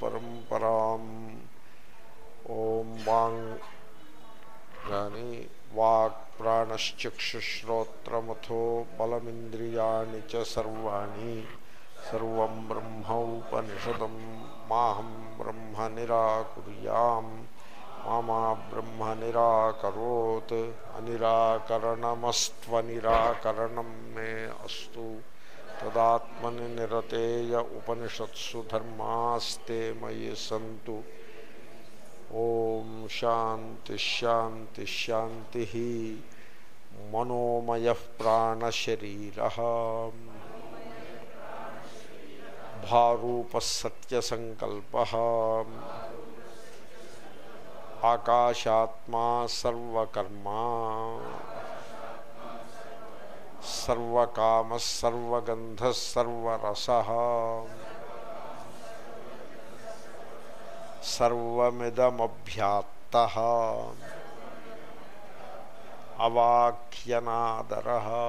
పరంపరాం ఓం వాంగ్ కానీ వాక్ ప్రాణశ్చక్షుశ్రోత్రమథో బలమింద్రియాణి చ సర్వాణి సర్వం బ్రహ్మ ఉపనిషదం మాహం బ్రహ్మ నిరాకుర్యాం మామా బ్రహ్మ నిరాకరోత్ అనిరాకరణమస్త్వనిరాకరణం మే అస్తు తదాత్మని నిరతేయ ఉపనిషత్సు ధర్మాస్తే మయి సంతు ఓం శాంతి శాంతి శాంతి మనోమయ ప్రాణశరీర భారూప సత్యసంకల్ప ఆకాశాత్మా సర్వకర్మా సర్వకామ సర్వగంధ సర్వరస సర్వమిదమభ్యాత్త అవాక్యనాదర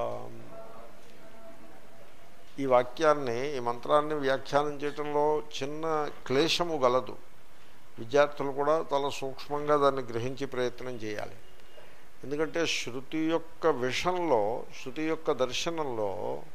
ఈ వాక్యాన్ని ఈ మంత్రాన్ని వ్యాఖ్యానం చేయటంలో చిన్న క్లేశము గలదు విద్యార్థులు కూడా చాలా సూక్ష్మంగా దాన్ని గ్రహించి ప్రయత్నం చేయాలి ఎందుకంటే శృతి యొక్క విషంలో శృతి యొక్క దర్శనంలో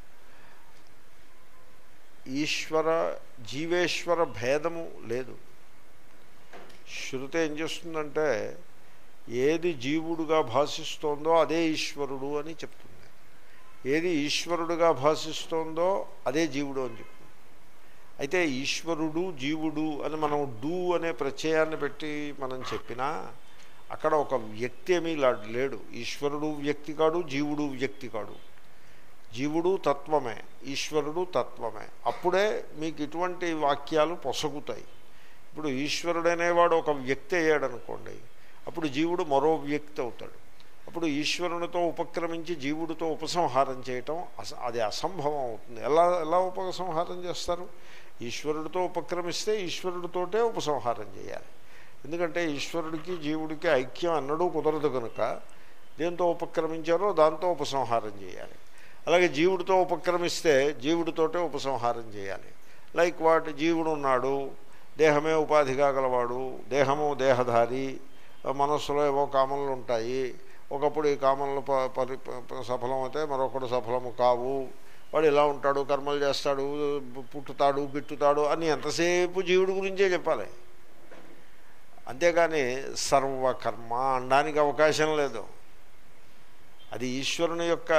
ఈశ్వర జీవేశ్వర భేదము లేదు శృతి ఏం చేస్తుందంటే ఏది జీవుడుగా భాషిస్తోందో అదే ఈశ్వరుడు అని చెప్తుంది ఏది ఈశ్వరుడుగా భాషిస్తోందో అదే జీవుడు అని చెప్తుంది అయితే ఈశ్వరుడు జీవుడు అని మనం డూ అనే ప్రత్యయాన్ని పెట్టి మనం చెప్పినా అక్కడ ఒక వ్యక్తి ఏమీ లేడు ఈశ్వరుడు వ్యక్తి కాడు జీవుడు వ్యక్తి కాడు జీవుడు తత్వమే ఈశ్వరుడు తత్వమే అప్పుడే మీకు ఇటువంటి వాక్యాలు పొసగుతాయి ఇప్పుడు ఈశ్వరుడు అనేవాడు ఒక వ్యక్తి అయ్యాడు అనుకోండి అప్పుడు జీవుడు మరో వ్యక్తి అవుతాడు అప్పుడు ఈశ్వరునితో ఉపక్రమించి జీవుడితో ఉపసంహారం చేయటం అస అది అసంభవం అవుతుంది ఎలా ఎలా ఉపసంహారం చేస్తారు ఈశ్వరుడితో ఉపక్రమిస్తే ఈశ్వరుడితోటే ఉపసంహారం చేయాలి ఎందుకంటే ఈశ్వరుడికి జీవుడికి ఐక్యం అన్నడూ కుదరదు కనుక దేంతో ఉపక్రమించారో దాంతో ఉపసంహారం చేయాలి అలాగే జీవుడితో ఉపక్రమిస్తే జీవుడితోటే ఉపసంహారం చేయాలి లైక్ వాట్ జీవుడు ఉన్నాడు దేహమే ఉపాధిగా గలవాడు దేహము దేహధారి మనస్సులో ఏవో కామనలు ఉంటాయి ఒకప్పుడు ఈ కామనలు పరి సఫలం అయితే మరొకడు సఫలము కావు వాడు ఇలా ఉంటాడు కర్మలు చేస్తాడు పుట్టుతాడు గిట్టుతాడు అని ఎంతసేపు జీవుడి గురించే చెప్పాలి అంతేకాని సర్వకర్మ అనడానికి అవకాశం లేదు అది ఈశ్వరుని యొక్క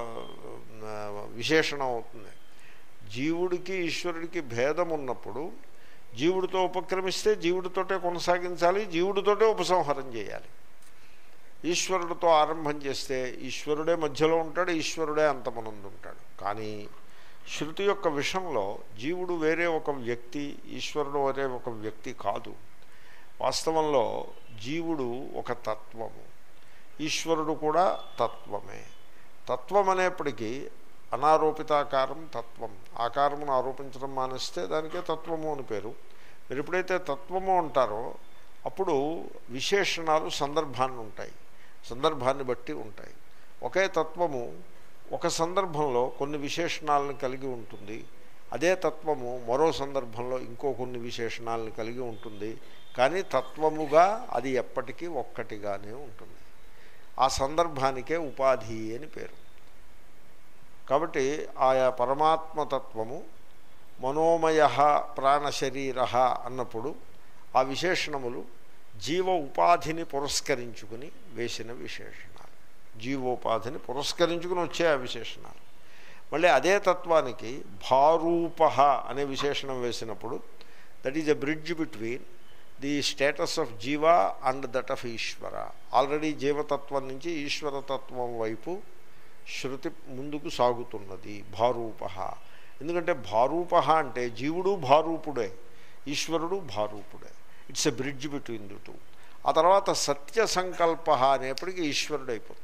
విశేషణం అవుతుంది జీవుడికి ఈశ్వరుడికి భేదం ఉన్నప్పుడు జీవుడితో ఉపక్రమిస్తే జీవుడితోటే కొనసాగించాలి జీవుడితోటే ఉపసంహారం చేయాలి ఈశ్వరుడితో ఆరంభం చేస్తే ఈశ్వరుడే మధ్యలో ఉంటాడు ఈశ్వరుడే అంతమనందు ఉంటాడు కానీ శృతి యొక్క విషయంలో జీవుడు వేరే ఒక వ్యక్తి ఈశ్వరుడు వేరే ఒక వ్యక్తి కాదు వాస్తవంలో జీవుడు ఒక తత్వము ఈశ్వరుడు కూడా తత్వమే తత్వం అనేప్పటికీ అనారోపితాకారం తత్వం ఆకారమును ఆరోపించడం మానేస్తే దానికే తత్వము అని పేరు మీరు ఎప్పుడైతే తత్వము అంటారో అప్పుడు విశేషణాలు సందర్భాన్ని ఉంటాయి సందర్భాన్ని బట్టి ఉంటాయి ఒకే తత్వము ఒక సందర్భంలో కొన్ని విశేషణాలను కలిగి ఉంటుంది అదే తత్వము మరో సందర్భంలో ఇంకో కొన్ని విశేషణాలను కలిగి ఉంటుంది కానీ తత్వముగా అది ఎప్పటికీ ఒక్కటిగానే ఉంటుంది ఆ సందర్భానికే ఉపాధి అని పేరు కాబట్టి ఆయా పరమాత్మతత్వము మనోమయ ప్రాణశరీర అన్నప్పుడు ఆ విశేషణములు జీవ ఉపాధిని పురస్కరించుకుని వేసిన విశేషణాలు జీవోపాధిని పురస్కరించుకుని వచ్చే ఆ విశేషణాలు మళ్ళీ అదే తత్వానికి భారూప అనే విశేషణం వేసినప్పుడు that is a bridge between the status of జీవ అండ్ దట్ ఆఫ్ ఈశ్వర ఆల్రెడీ జీవతత్వం నుంచి ఈశ్వరతత్వం వైపు శృతి ముందుకు సాగుతున్నది భారూప ఎందుకంటే భారూప అంటే జీవుడు భారూపుడే ఈశ్వరుడు భారూపుడే it's a bridge between the two ఆ తర్వాత సత్య సంకల్ప అనేప్పటికీ ఈశ్వరుడు అయిపోతుంది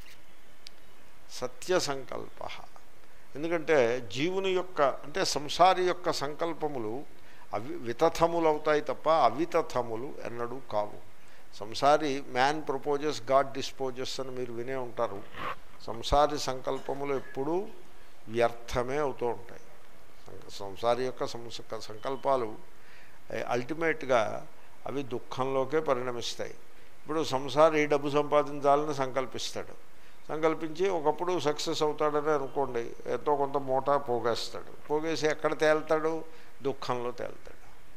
సత్య సంకల్ప ఎందుకంటే జీవుని యొక్క అంటే సంసారి యొక్క సంకల్పములు అవి వితథములు అవుతాయి తప్ప అవితథములు ఎన్నడూ కావు సంసారి మ్యాన్ ప్రపోజెస్ గాడ్ డిస్పోజెస్ అని మీరు వినే ఉంటారు సంసారి సంకల్పములు ఎప్పుడూ వ్యర్థమే అవుతూ ఉంటాయి సంసారి యొక్క సంస సంకల్పాలు అల్టిమేట్గా అవి దుఃఖంలోకే పరిణమిస్తాయి ఇప్పుడు సంసారి డబ్బు సంపాదించాలని సంకల్పిస్తాడు సంకల్పించి ఒకప్పుడు సక్సెస్ అవుతాడని అనుకోండి ఎంతో కొంత మూట పోగేస్తాడు పోగేసి ఎక్కడ తేల్తాడు దుఃఖంలో తేల్తాడు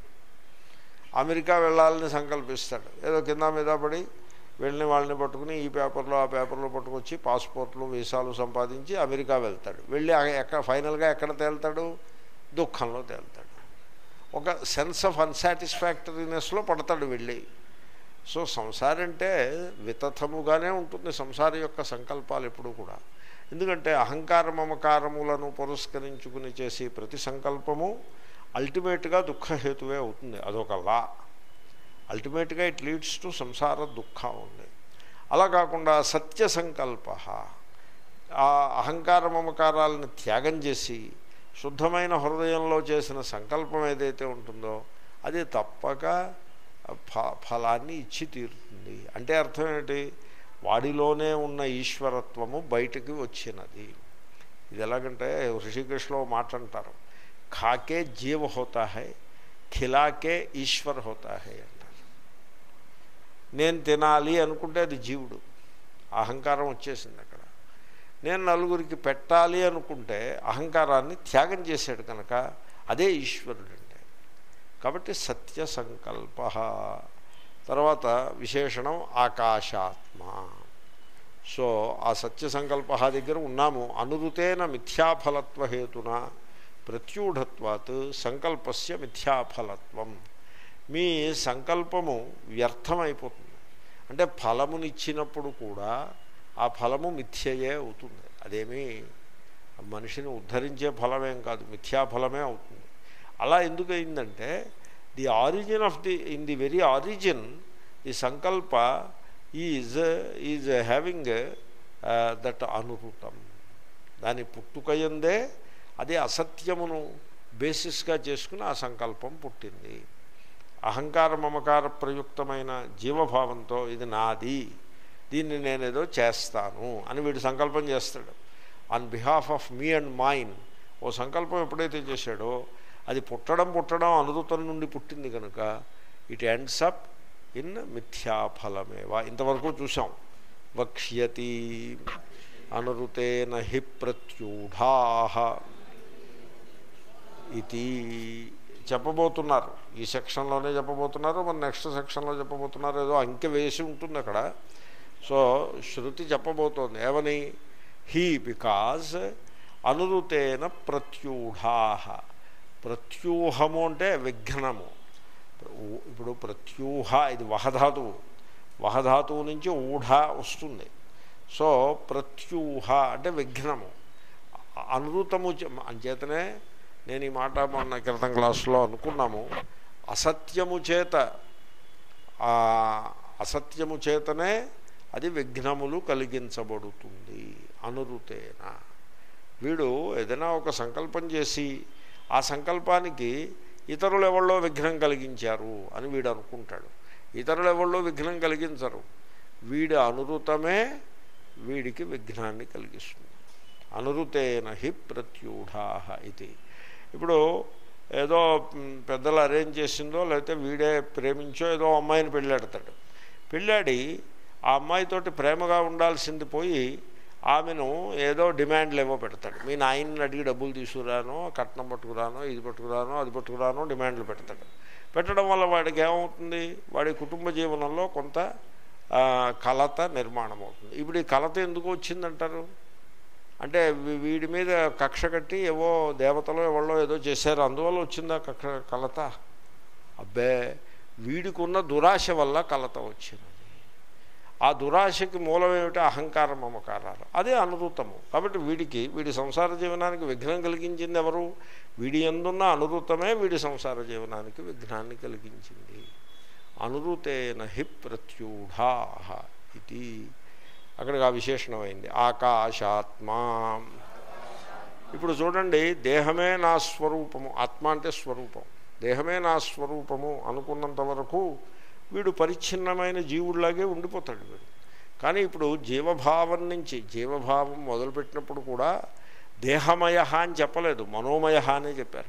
అమెరికా వెళ్ళాలని సంకల్పిస్తాడు ఏదో కింద మీద పడి వెళ్ళిన వాళ్ళని పట్టుకుని ఈ పేపర్లో ఆ పేపర్లో పట్టుకొచ్చి పాస్పోర్ట్లు వీసాలు సంపాదించి అమెరికా వెళ్తాడు వెళ్ళి ఎక్కడ ఫైనల్గా ఎక్కడ తేల్తాడు దుఃఖంలో తేల్తాడు ఒక సెన్స్ ఆఫ్ అన్సాటిస్ఫాక్టరీనెస్లో పడతాడు వెళ్ళి సో సంసారం అంటే వితథముగానే ఉంటుంది సంసార యొక్క సంకల్పాలు ఎప్పుడు కూడా ఎందుకంటే అహంకార మమకారములను పురస్కరించుకుని చేసే ప్రతి సంకల్పము అల్టిమేట్గా దుఃఖహేతువే అవుతుంది అదొక లా అల్టిమేట్గా ఇట్ లీడ్స్ టు సంసార దుఃఖం ఉంది అలా కాకుండా సత్య సంకల్ప ఆ అహంకార మమకారాలను త్యాగం చేసి శుద్ధమైన హృదయంలో చేసిన సంకల్పం ఏదైతే ఉంటుందో అది తప్పక ఫ ఫలాన్ని ఇచ్చి తీరుతుంది అంటే అర్థం ఏంటి వాడిలోనే ఉన్న ఈశ్వరత్వము బయటికి వచ్చినది ఇది ఎలాగంటే ఋషికృష్ణలో మాట అంటారు ఖాకే జీవ హోతా హై ఖిలాకే ఈశ్వర్ హోతా హై అంటారు నేను తినాలి అనుకుంటే అది జీవుడు అహంకారం వచ్చేసింది అక్కడ నేను నలుగురికి పెట్టాలి అనుకుంటే అహంకారాన్ని త్యాగం చేశాడు కనుక అదే ఈశ్వరుడు అంటే కాబట్టి సత్య సంకల్ప తర్వాత విశేషణం ఆకాశాత్మ సో ఆ సత్య సంకల్ప దగ్గర ఉన్నాము అనురుతేన మిథ్యాఫలత్వ హేతున ప్రత్యూఢత్వాత్ సంకల్పస్య మిథ్యాఫలత్వం మీ సంకల్పము వ్యర్థమైపోతుంది అంటే ఫలమునిచ్చినప్పుడు కూడా ఆ ఫలము మిథ్యయే అవుతుంది అదేమీ మనిషిని ఉద్ధరించే ఫలమేం కాదు మిథ్యాఫలమే అవుతుంది అలా ఎందుకు అయిందంటే the origin of the in the very origin the సంకల్ప ఈజ్ ఈజ్ హ్యావింగ్ దట్ అనుభూతం దాని పుట్టుకయందే అది అసత్యమును బేసిస్గా చేసుకుని ఆ సంకల్పం పుట్టింది అహంకార మమకార ప్రయుక్తమైన జీవభావంతో ఇది నాది దీన్ని నేనేదో చేస్తాను అని వీడు సంకల్పం చేస్తాడు on behalf of me and mine ఓ సంకల్పం ఎప్పుడైతే చేశాడో అది పుట్టడం పుట్టడం అనురుతం నుండి పుట్టింది కనుక ఇట్ ఎండ్స్ అప్ ఇన్ మిథ్యాఫలమేవా ఇంతవరకు చూసాం వక్ష్యతి అనురుతేన హి ప్రత్యూఢా ఇది చెప్పబోతున్నారు ఈ సెక్షన్లోనే చెప్పబోతున్నారు మన నెక్స్ట్ సెక్షన్లో చెప్పబోతున్నారు ఏదో అంకె వేసి ఉంటుంది అక్కడ సో శృతి చెప్పబోతోంది ఏమని హీ బికాజ్ అనురుతేన ప్రత్యూఢా ప్రత్యూహము అంటే విఘ్నము ఇప్పుడు ప్రత్యూహ ఇది వహధాతువు వహధాతువు నుంచి ఊఢ వస్తుంది సో ప్రత్యూహ అంటే విఘ్నము అనురుతము అంచేతనే నేను ఈ మాట మొన్న క్రితం క్లాసులో అనుకున్నాము అసత్యము చేత అసత్యము చేతనే అది విఘ్నములు కలిగించబడుతుంది అనురుతేన వీడు ఏదైనా ఒక సంకల్పం చేసి ఆ సంకల్పానికి ఇతరులు ఎవళ్ళో విఘ్నం కలిగించారు అని వీడు అనుకుంటాడు ఇతరులు ఎవళ్ళో విఘ్నం కలిగించరు వీడి అనురుతమే వీడికి విఘ్నాన్ని కలిగిస్తుంది అనురుతేన హి ప్రత్యూఢా ఇది ఇప్పుడు ఏదో పెద్దలు అరేంజ్ చేసిందో లేకపోతే వీడే ప్రేమించో ఏదో అమ్మాయిని పెళ్ళాడతాడు పెళ్ళాడి ఆ అమ్మాయితోటి ప్రేమగా ఉండాల్సింది పోయి ఆమెను ఏదో డిమాండ్లు ఏవో పెడతాడు మీ నాయన్ని అడిగి డబ్బులు తీసుకురానో కట్నం పట్టుకురానో ఇది పట్టుకురానో అది పట్టుకురానో డిమాండ్లు పెడతాడు పెట్టడం వల్ల వాడికి ఏమవుతుంది వాడి కుటుంబ జీవనంలో కొంత కలత నిర్మాణం అవుతుంది ఇప్పుడు ఈ కలత ఎందుకు వచ్చిందంటారు అంటే వీడి మీద కక్ష కట్టి ఏవో దేవతలో ఎవరో ఏదో చేశారు అందువల్ల వచ్చిందా కక్ష కలత అబ్బే వీడికి ఉన్న దురాశ వల్ల కలత వచ్చింది ఆ దురాశకి మూలం ఏమిటి అహంకారం మమకారాలు అదే అనురూతము కాబట్టి వీడికి వీడి సంసార జీవనానికి విఘ్నం కలిగించింది ఎవరు వీడి ఎందున్న అనురూతమే వీడి సంసార జీవనానికి విఘ్నాన్ని కలిగించింది అనురూతేన హి ప్రత్యూఢా ఇది అక్కడికి ఆ విశేషణమైంది ఆకాశాత్మా ఇప్పుడు చూడండి దేహమే నా స్వరూపము ఆత్మ అంటే స్వరూపం దేహమే నా స్వరూపము అనుకున్నంత వరకు వీడు పరిచ్ఛిన్నమైన జీవుడిలాగే ఉండిపోతాడు వీడు కానీ ఇప్పుడు జీవభావం నుంచి జీవభావం మొదలుపెట్టినప్పుడు కూడా దేహమయ అని చెప్పలేదు మనోమయ అనే చెప్పారు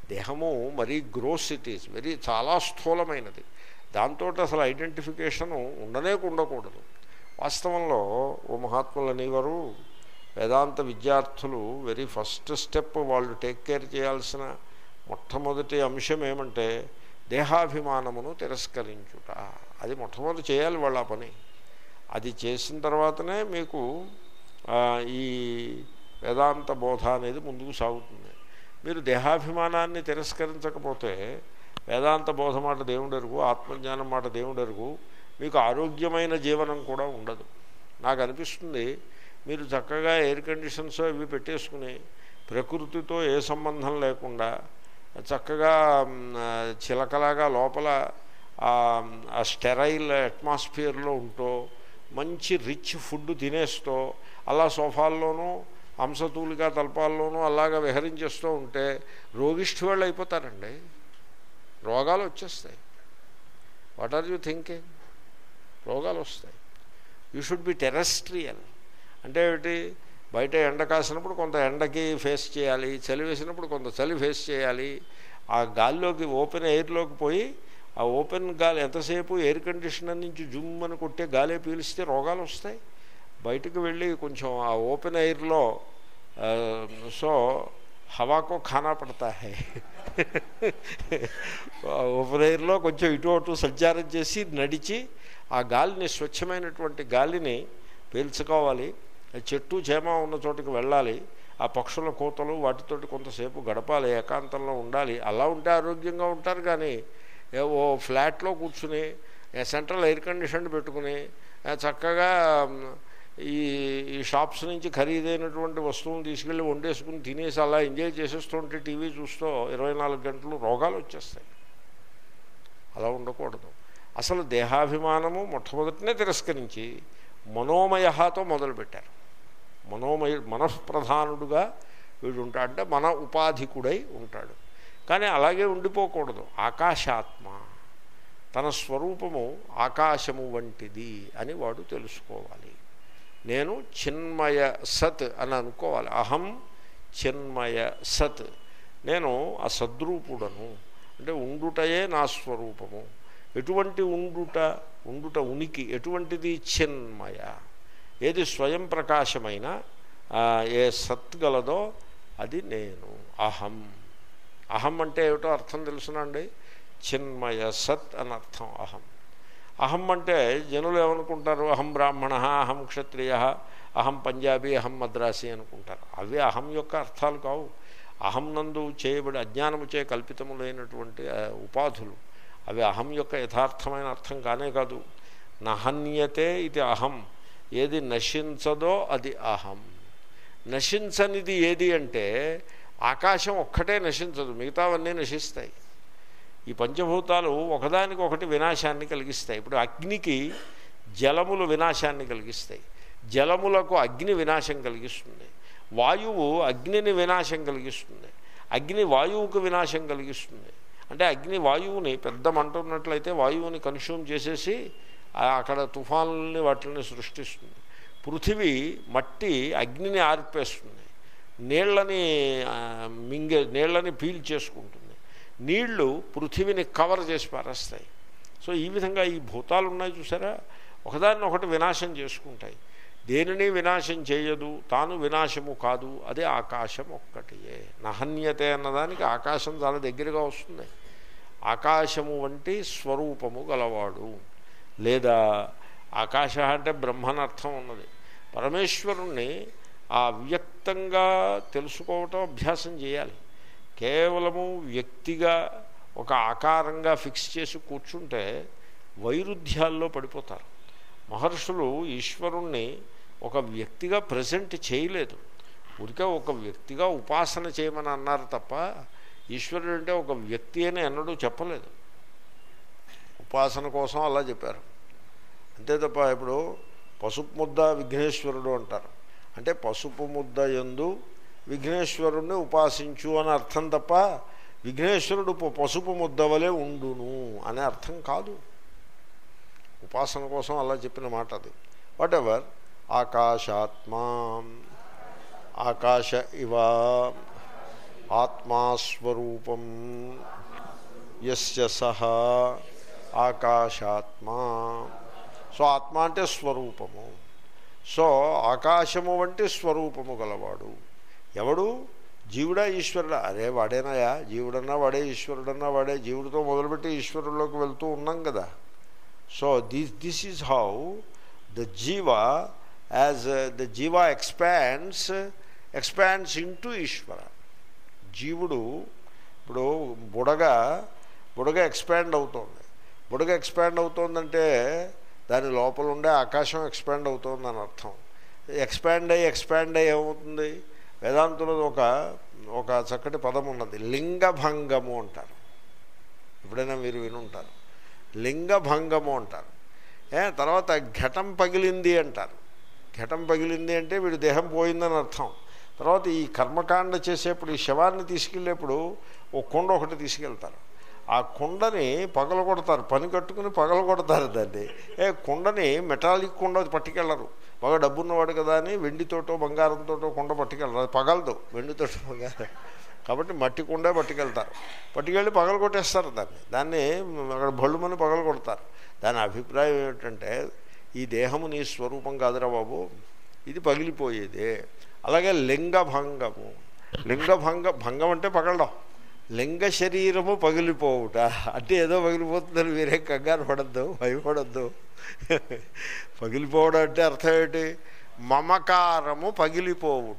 దేహము మరీ గ్రోస్ ఇట్ ఈస్ వెరీ చాలా స్థూలమైనది దాంతో అసలు ఐడెంటిఫికేషను ఉండనే ఉండకూడదు వాస్తవంలో ఓ మహాత్ములు అనేవారు వేదాంత విద్యార్థులు వెరీ ఫస్ట్ స్టెప్ వాళ్ళు టేక్ కేర్ చేయాల్సిన మొట్టమొదటి అంశం ఏమంటే దేహాభిమానమును తిరస్కరించుట అది మొట్టమొదటి చేయాలి వాళ్ళ ఆ పని అది చేసిన తర్వాతనే మీకు ఆ, ఈ వేదాంత బోధ అనేది ముందుకు సాగుతుంది మీరు దేహాభిమానాన్ని తిరస్కరించకపోతే వేదాంత బోధ మాట దేవుడెరుగు ఆత్మజ్ఞానం మాట దేవుడెరుగు మీకు ఆరోగ్యమైన జీవనం కూడా ఉండదు నాకు అనిపిస్తుంది మీరు చక్కగా ఎయిర్ కండిషన్స్ ఇవి పెట్టేసుకుని ప్రకృతితో ఏ సంబంధం లేకుండా చక్కగా మ్, ఆ, చిలకలాగా లోపల ఆ, ఆ స్టెరైల్ అట్మాస్ఫియర్లో ఉంటూ మంచి రిచ్ ఫుడ్ తినేస్తూ అలా సోఫాల్లోనూ హంసతూలిగా తల్పాల్లోనూ అలాగా విహరించేస్తూ ఉంటే రోగిష్ఠి వాళ్ళు అయిపోతారండి రోగాలు వచ్చేస్తాయి వాట్ ఆర్ యూ థింకింగ్ రోగాలు వస్తాయి యూ షుడ్ బి టెరెస్ట్రియల్ అంటే ఏమిటి బయట ఎండ కాసినప్పుడు కొంత ఎండకి ఫేస్ చేయాలి చలి వేసినప్పుడు కొంత చలి ఫేస్ చేయాలి ఆ గాల్లోకి ఓపెన్ ఎయిర్లోకి పోయి ఆ ఓపెన్ గాలి ఎంతసేపు ఎయిర్ కండిషనర్ నుంచి జుమ్ అని కొట్టే గాలే పీలిస్తే రోగాలు వస్తాయి బయటకు వెళ్ళి కొంచెం ఆ ఓపెన్ ఎయిర్లో ఆ, సో హవాకో ఖానా పడతా హై ఆ ఓపెన్ ఎయిర్లో కొంచెం ఇటు అటు సంచారం చేసి నడిచి ఆ గాలిని స్వచ్ఛమైనటువంటి గాలిని పీల్చుకోవాలి ఆ చెట్టు చేమ ఉన్న చోటుకి వెళ్ళాలి ఆ పక్షుల కోతలు వాటితోటి కొంతసేపు గడపాలి ఏకాంతంలో ఉండాలి అలా ఉంటే ఆరోగ్యంగా ఉంటారు కానీ ఏ ఓ ఫ్లాట్లో కూర్చుని ఏ సెంట్రల్ ఎయిర్ కండిషన్ పెట్టుకుని ఆ చక్కగా మ్, ఈ ఈ షాప్స్ నుంచి ఖరీదైనటువంటి వస్తువులు తీసుకెళ్ళి వండేసుకుని తినేసి అలా ఎంజాయ్ చేసేస్తుంటే టీవీ చూస్తూ ఇరవై నాలుగు గంటలు రోగాలు వచ్చేస్తాయి అలా ఉండకూడదు అసలు దేహాభిమానము మొట్టమొదటినే తిరస్కరించి మనోమయతో మొదలుపెట్టారు మనోమయ మనఃప్రధానుడుగా వీడు ఉంటాడు అంటే మన ఉపాధికుడై ఉంటాడు కానీ అలాగే ఉండిపోకూడదు ఆకాశాత్మ తన స్వరూపము ఆకాశము వంటిది అని వాడు తెలుసుకోవాలి నేను చిన్మయ సత్ అని అనుకోవాలి అహం చిన్మయ సత్ నేను ఆ సద్రూపుడను అంటే ఉండుటయే నా స్వరూపము ఎటువంటి ఉండుట ఉండుట ఉనికి ఎటువంటిది చిన్మయ ఏది స్వయం ప్రకాశమైన ఆ, ఏ సత్ గలదో అది నేను అహం అహం అంటే ఏమిటో అర్థం తెలుసునండి చిన్మయ సత్ అని అర్థం అహం అహం అంటే జనులు ఏమనుకుంటారు అహం బ్రాహ్మణ అహం క్షత్రియ అహం పంజాబీ అహం మద్రాసి అనుకుంటారు అవి అహం యొక్క అర్థాలు కావు అహం నందు చేయబడి అజ్ఞానము చే కల్పితములైనటువంటి ఆ, ఉపాధులు అవి అహం యొక్క యథార్థమైన అర్థం కానే కాదు నహన్యతే ఇది అహం ఏది నశించదో అది అహం నశించనిది ఏది అంటే ఆకాశం ఒక్కటే నశించదు మిగతావన్నీ నశిస్తాయి ఈ పంచభూతాలు ఒకదానికి ఒకటి వినాశాన్ని కలిగిస్తాయి ఇప్పుడు అగ్నికి జలములు వినాశాన్ని కలిగిస్తాయి జలములకు అగ్ని వినాశం కలిగిస్తుంది వాయువు అగ్నిని వినాశం కలిగిస్తుంది అగ్ని వాయువుకు వినాశం కలిగిస్తుంది అంటే అగ్ని వాయువుని పెద్ద మంట ఉన్నట్లయితే వాయువుని కన్స్యూమ్ చేసేసి ఆ అక్కడ తుఫానుల్ని వాటిని సృష్టిస్తుంది పృథివీ మట్టి అగ్నిని ఆర్పేస్తుంది నీళ్ళని ఆ, మింగే నీళ్ళని పీల్ చేసుకుంటుంది నీళ్లు పృథివిని కవర్ చేసి పారేస్తాయి సో ఈ విధంగా ఈ భూతాలు ఉన్నాయి చూసారా ఒకదాన్ని ఒకటి వినాశం చేసుకుంటాయి దేనిని వినాశం చేయదు తాను వినాశము కాదు అదే ఆకాశం ఒక్కటియే నహన్యతే అన్నదానికి ఆకాశం చాలా దగ్గరగా వస్తుంది ఆకాశము వంటి స్వరూపము గలవాడు లేదా ఆకాశ అంటే బ్రహ్మనర్థం ఉన్నది పరమేశ్వరుణ్ణి ఆ వ్యక్తంగా తెలుసుకోవటం అభ్యాసం చేయాలి కేవలము వ్యక్తిగా ఒక ఆకారంగా ఫిక్స్ చేసి కూర్చుంటే వైరుధ్యాల్లో పడిపోతారు మహర్షులు ఈశ్వరుణ్ణి ఒక వ్యక్తిగా ప్రజెంట్ చేయలేదు ఊరికే ఒక వ్యక్తిగా ఉపాసన చేయమని అన్నారు తప్ప ఈశ్వరుడు అంటే ఒక వ్యక్తి అని ఎన్నడూ చెప్పలేదు ఉపాసన కోసం అలా చెప్పారు అంతే తప్ప ఇప్పుడు పసుపు ముద్ద విఘ్నేశ్వరుడు అంటారు అంటే పసుపు ముద్ద ఎందు విఘ్నేశ్వరుణ్ణి ఉపాసించు అని అర్థం తప్ప విఘ్నేశ్వరుడు ప- పసుపు ముద్ద వలె ఉండును అనే అర్థం కాదు ఉపాసన కోసం అలా చెప్పిన మాట అది వాట్ ఎవర్ ఆకాశాత్మా ఆకాశ ఇవ ఆత్మాస్వరూపం యస్య సహ ఆకాశాత్మా సో ఆత్మ అంటే స్వరూపము సో ఆకాశము వంటి స్వరూపము గలవాడు ఎవడు జీవుడా ఈశ్వరుడా అరే వాడేనాయా జీవుడన్నా వాడే ఈశ్వరుడన్నా వాడే జీవుడితో మొదలుపెట్టి ఈశ్వరుల్లోకి వెళ్తూ ఉన్నాం కదా so this this is how the జీవ యాజ్ ద జీవ ఎక్స్పాండ్స్ ఎక్స్పాండ్స్ ఇంటూ ఈశ్వర జీవుడు ఇప్పుడు బుడగ బుడగ ఎక్స్పాండ్ అవుతోంది బుడగ ఎక్స్పాండ్ అవుతోందంటే దాని లోపల ఉండే ఆకాశం ఎక్స్పాండ్ అవుతోందని అర్థం ఎక్స్పాండ్ అయ్యి ఎక్స్పాండ్ అయ్యి ఏమవుతుంది వేదాంతులో ఒక ఒక చక్కటి పదం ఉన్నది లింగభంగము అంటారు ఎప్పుడైనా మీరు వినుంటారు లింగభంగము అంటారు ఏ తర్వాత ఘటం పగిలింది అంటారు ఘటం పగిలింది అంటే వీడి దేహం పోయిందని అర్థం తర్వాత ఈ కర్మకాండ చేసేప్పుడు ఈ శవాన్ని తీసుకెళ్ళేప్పుడు ఓ కొండ ఒకటి తీసుకెళ్తారు ఆ కుండని పగల కొడతారు పని కట్టుకుని పగల కొడతారు దాన్ని ఏ కుండని మెటాలిక్ కుండ పట్టుకెళ్ళరు బాగా డబ్బున్నవాడు కదా అని వెండితోటో బంగారంతోటో కుండ పట్టుకెళ్ళరు అది పగలదు వెండితోటో బంగారం కాబట్టి మట్టి కుండే పట్టుకెళ్తారు పట్టుకెళ్ళి పగల కొట్టేస్తారు దాన్ని దాన్ని అక్కడ బళ్ళుమని పగల కొడతారు దాని అభిప్రాయం ఏమిటంటే ఈ దేహము నీ స్వరూపం కాదురా బాబు ఇది పగిలిపోయేదే అలాగే లింగభంగము లింగభంగ భంగం అంటే పగలడం లింగ శరీరము పగిలిపోవుట అంటే ఏదో పగిలిపోతుందని మీరే కంగారు పడద్దు భయపడద్దు పగిలిపోవడం అంటే అర్థం ఏంటి మమకారము పగిలిపోవుట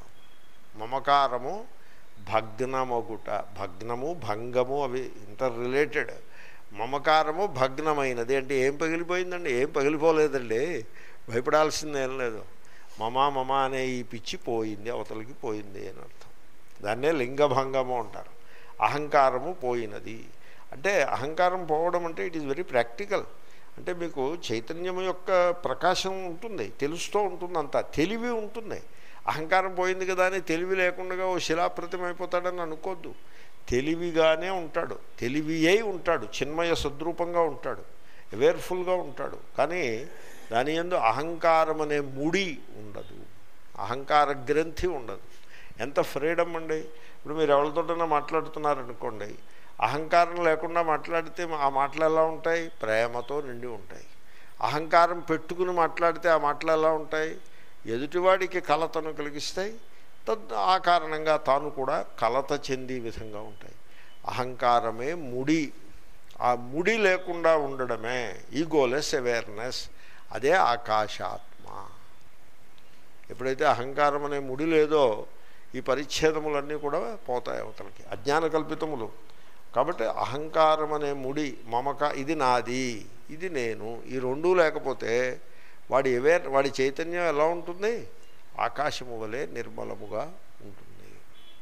మమకారము భగ్నమగుట భగ్నము భంగము అవి ఇంటర్ రిలేటెడ్ మమకారము భగ్నమైనది అంటే ఏం పగిలిపోయిందండి ఏం పగిలిపోలేదండి భయపడాల్సిందేం లేదు మమ మమ అనే ఈ పిచ్చి పోయింది అవతలికి పోయింది అని అర్థం దాన్నే లింగభంగము అంటారు అహంకారము పోయినది అంటే అహంకారం పోవడం అంటే ఇట్ ఈజ్ వెరీ ప్రాక్టికల్ అంటే మీకు చైతన్యం యొక్క ప్రకాశం ఉంటుంది తెలుస్తూ ఉంటుంది అంతా తెలివి ఉంటుంది అహంకారం పోయింది కదా అని తెలివి లేకుండా ఓ శిలాప్రతిమ అయిపోతాడని అనుకోద్దు తెలివిగానే ఉంటాడు తెలివి అయి ఉంటాడు చిన్మయ సద్రూపంగా ఉంటాడు అవేర్ఫుల్గా ఉంటాడు కానీ దాని ఎందు అహంకారం అనే ముడి ఉండదు అహంకార గ్రంథి ఉండదు ఎంత ఫ్రీడమ్ అండి ఇప్పుడు మీరు ఎవరితోటైనా మాట్లాడుతున్నారనుకోండి అహంకారం లేకుండా మాట్లాడితే ఆ మాటలు ఎలా ఉంటాయి ప్రేమతో నిండి ఉంటాయి అహంకారం పెట్టుకుని మాట్లాడితే ఆ మాటలు ఎలా ఉంటాయి ఎదుటివాడికి కలతను కలిగిస్తాయి తద్ ఆ కారణంగా తాను కూడా కలత చెంది విధంగా ఉంటాయి అహంకారమే ముడి ఆ ముడి లేకుండా ఉండడమే ఈగోలెస్ అవేర్నెస్ అదే ఆకాశాత్మ ఎప్పుడైతే అహంకారం అనే ముడి లేదో ఈ పరిచ్ఛేదములన్నీ కూడా పోతాయి అవతలకి అజ్ఞాన కల్పితములు కాబట్టి అహంకారం అనే ముడి మమక ఇది నాది ఇది నేను ఈ రెండూ లేకపోతే వాడి ఎవేర్ వాడి చైతన్యం ఎలా ఉంటుంది ఆకాశము వలె నిర్మలముగా ఉంటుంది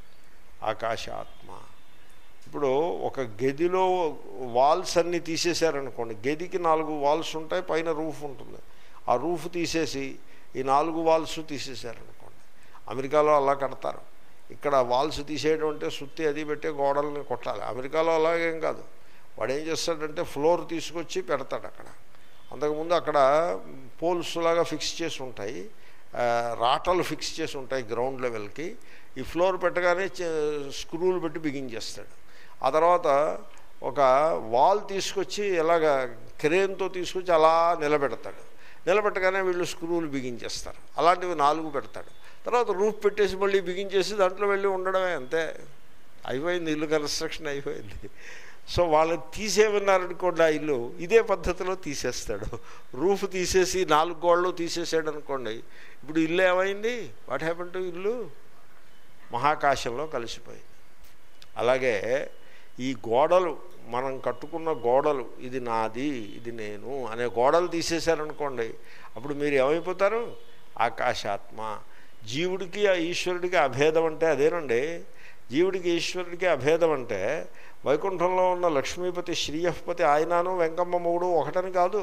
ఆకాశాత్మ ఇప్పుడు ఒక గదిలో వాల్స్ అన్నీ తీసేశారనుకోండి గదికి నాలుగు వాల్స్ ఉంటాయి పైన రూఫ్ ఉంటుంది ఆ రూఫ్ తీసేసి ఈ నాలుగు వాల్స్ తీసేశారనుకోండి అమెరికాలో అలా కడతారు ఇక్కడ వాల్స్ తీసేయడం అంటే సుత్తి అది పెట్టే గోడల్ని కొట్టాలి అమెరికాలో అలాగేం కాదు వాడు ఏం చేస్తాడంటే ఫ్లోర్ తీసుకొచ్చి పెడతాడు అక్కడ అంతకుముందు అక్కడ పోల్స్ లాగా ఫిక్స్ చేసి ఉంటాయి రాటలు ఫిక్స్ చేసి ఉంటాయి గ్రౌండ్ లెవెల్కి ఈ ఫ్లోర్ పెట్టగానే స్క్రూలు పెట్టి బిగించేస్తాడు ఆ తర్వాత ఒక వాల్ తీసుకొచ్చి ఎలాగ క్రేన్తో తీసుకొచ్చి అలా నిలబెడతాడు నిలబెట్టగానే వీళ్ళు స్క్రూలు బిగించేస్తారు అలాంటివి నాలుగు పెడతాడు తర్వాత రూఫ్ పెట్టేసి మళ్ళీ బిగించేసి దాంట్లో వెళ్ళి ఉండడమే అంతే అయిపోయింది ఇల్లు కన్స్ట్రక్షన్ అయిపోయింది సో వాళ్ళని తీసేమన్నారనుకోండి ఆ ఇల్లు ఇదే పద్ధతిలో తీసేస్తాడు రూఫ్ తీసేసి నాలుగు గోడలు తీసేసాడు అనుకోండి ఇప్పుడు ఇల్లు ఏమైంది వాట్ హ్యాపన్ టు ఇల్లు మహాకాశంలో కలిసిపోయింది అలాగే ఈ గోడలు మనం కట్టుకున్న గోడలు ఇది నాది ఇది నేను అనే గోడలు తీసేశారనుకోండి అప్పుడు మీరు ఏమైపోతారు ఆకాశాత్మ జీవుడికి ఆ ఈశ్వరుడికి అభేదం అంటే అదేనండి జీవుడికి ఈశ్వరుడికి అభేదం అంటే వైకుంఠంలో ఉన్న లక్ష్మీపతి శ్రీయపతి ఆయనను వెంకమ్మ మూడు ఒకటని కాదు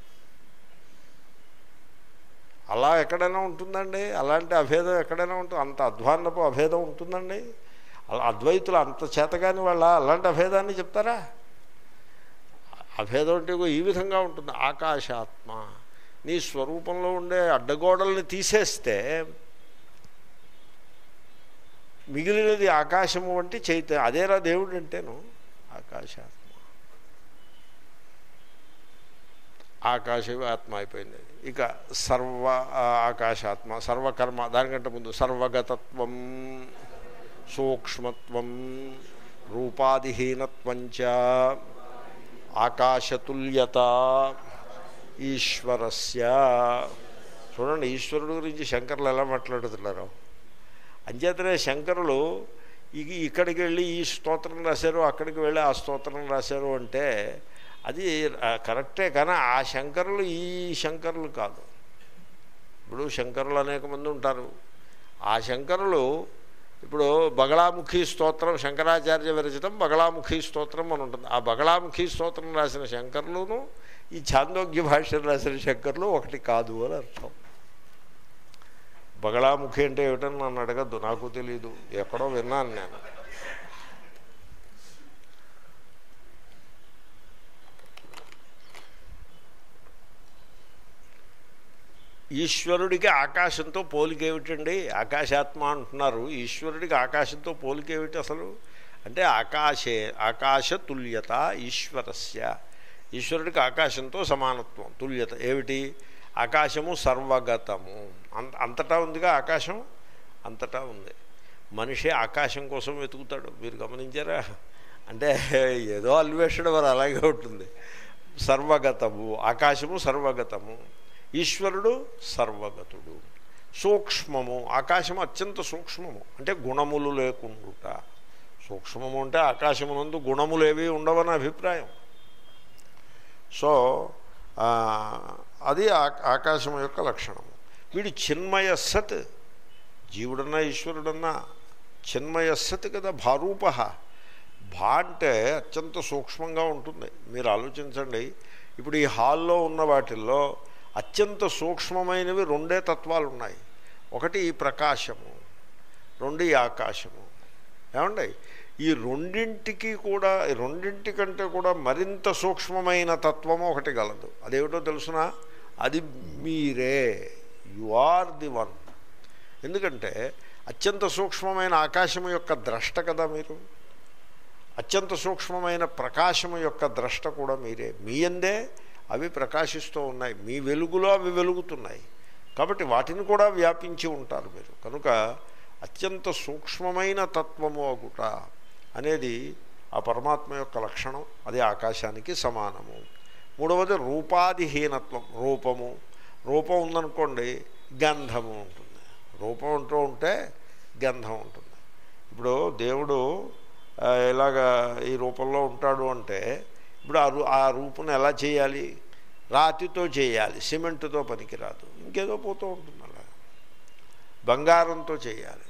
అలా ఎక్కడైనా ఉంటుందండి అలాంటి అభేదం ఎక్కడైనా ఉంటుంది అంత అధ్వాన్నపు అభేదం ఉంటుందండి అలా అద్వైతులు అంత చేతగాని వాళ్ళ అలాంటి అభేదాన్ని చెప్తారా అభేదం అంటే ఈ విధంగా ఉంటుంది ఆకాశాత్మ నీ స్వరూపంలో ఉండే అడ్డగోడల్ని తీసేస్తే మిగిలినది ఆకాశము వంటి చైతన్యం అదేరా దేవుడు అంటేను ఆకాశాత్మ ఆకాశమే ఆత్మ అయిపోయింది అది. ఇక సర్వ ఆ, ఆకాశాత్మ సర్వకర్మ దానికంటే ముందు సర్వగతత్వం సూక్ష్మత్వం రూపాదిహీనత్వంచ ఆకాశతుల్యత ఈశ్వరస్య చూడండి ఈశ్వరుడు గురించి శంకర్లు ఎలా మాట్లాడుతున్నారు అంచేతనే శంకరులు ఇక ఇక్కడికి వెళ్ళి ఈ స్తోత్రం రాశారు అక్కడికి వెళ్ళి ఆ స్తోత్రం రాశారు అంటే అది ఆ, కరెక్టే కానీ ఆ శంకరులు ఈ శంకరులు కాదు ఇప్పుడు శంకరులు అనేక మంది ఉంటారు ఆ శంకరులు ఇప్పుడు బగళాముఖి స్తోత్రం శంకరాచార్య విరచితం బగళాముఖి స్తోత్రం అని ఉంటుంది ఆ బగళాముఖి స్తోత్రం రాసిన శంకరులను ఈ ఛాందోగ్య భాష్యం రాసిన శంకరులు ఒకటి కాదు అని అర్థం బగళాముఖి అంటే ఏమిటని నన్ను అడగద్దు నాకు తెలియదు ఎక్కడో విన్నాను నేను ఈశ్వరుడికి ఆకాశంతో పోలిక ఏమిటండి ఆకాశాత్మ అంటున్నారు ఈశ్వరుడికి ఆకాశంతో పోలిక ఏమిటి అసలు అంటే ఆకాశే ఆకాశ తుల్యత ఈశ్వరస్య ఈశ్వరుడికి ఆకాశంతో సమానత్వం తుల్యత ఏమిటి ఆకాశము సర్వగతము అంత అంతటా ఉందిగా ఆకాశం అంతటా ఉంది మనిషి ఆకాశం కోసం వెతుకుతాడు మీరు గమనించారా అంటే ఏదో అన్వేషణ మరి అలాగే ఉంటుంది సర్వగతము ఆకాశము సర్వగతము ఈశ్వరుడు సర్వగతుడు సూక్ష్మము ఆకాశము అత్యంత సూక్ష్మము అంటే గుణములు లేకుండుట సూక్ష్మము అంటే ఆకాశమునందు గుణములు ఏవి ఉండవని అభిప్రాయం సో ఆ, అది ఆ- ఆకాశం యొక్క లక్షణము వీడు చిన్మయ సత్ జీవుడన్నా ఈశ్వరుడన్నా చిన్మయ సత్ కదా భారూప భా అంటే అత్యంత సూక్ష్మంగా ఉంటుంది మీరు ఆలోచించండి ఇప్పుడు ఈ హాల్లో ఉన్న వాటిల్లో అత్యంత సూక్ష్మమైనవి రెండే తత్వాలు ఉన్నాయి ఒకటి ఈ ప్రకాశము రెండు ఈ ఆకాశము ఏమండి ఈ రెండింటికి కూడా ఈ రెండింటి కంటే కూడా మరింత సూక్ష్మమైన తత్వము ఒకటి గలదు అదేమిటో తెలుసునా అది మీరే యు ఆర్ ది వన్ ఎందుకంటే అత్యంత సూక్ష్మమైన ఆకాశము యొక్క ద్రష్ట కదా మీరు అత్యంత సూక్ష్మమైన ప్రకాశము యొక్క ద్రష్ట కూడా మీరే మీ అందే అవి ప్రకాశిస్తూ ఉన్నాయి మీ వెలుగులో అవి వెలుగుతున్నాయి కాబట్టి వాటిని కూడా వ్యాపించి ఉంటారు మీరు కనుక అత్యంత సూక్ష్మమైన తత్వము అగుట అనేది ఆ పరమాత్మ యొక్క లక్షణం అది ఆకాశానికి సమానము మూడవది రూపాదిహీనత్వం రూపము రూపం ఉందనుకోండి గంధము ఉంటుంది రూపం ఉంటూ ఉంటే గంధం ఉంటుంది ఇప్పుడు దేవుడు ఆ, ఇలాగా ఈ రూపంలో ఉంటాడు అంటే ఇప్పుడు ఆ రూ ఆ రూపును ఎలా చేయాలి రాతితో చేయాలి సిమెంటుతో పనికిరాదు ఇంకేదో పోతూ ఉంటుంది అలా బంగారంతో చేయాలి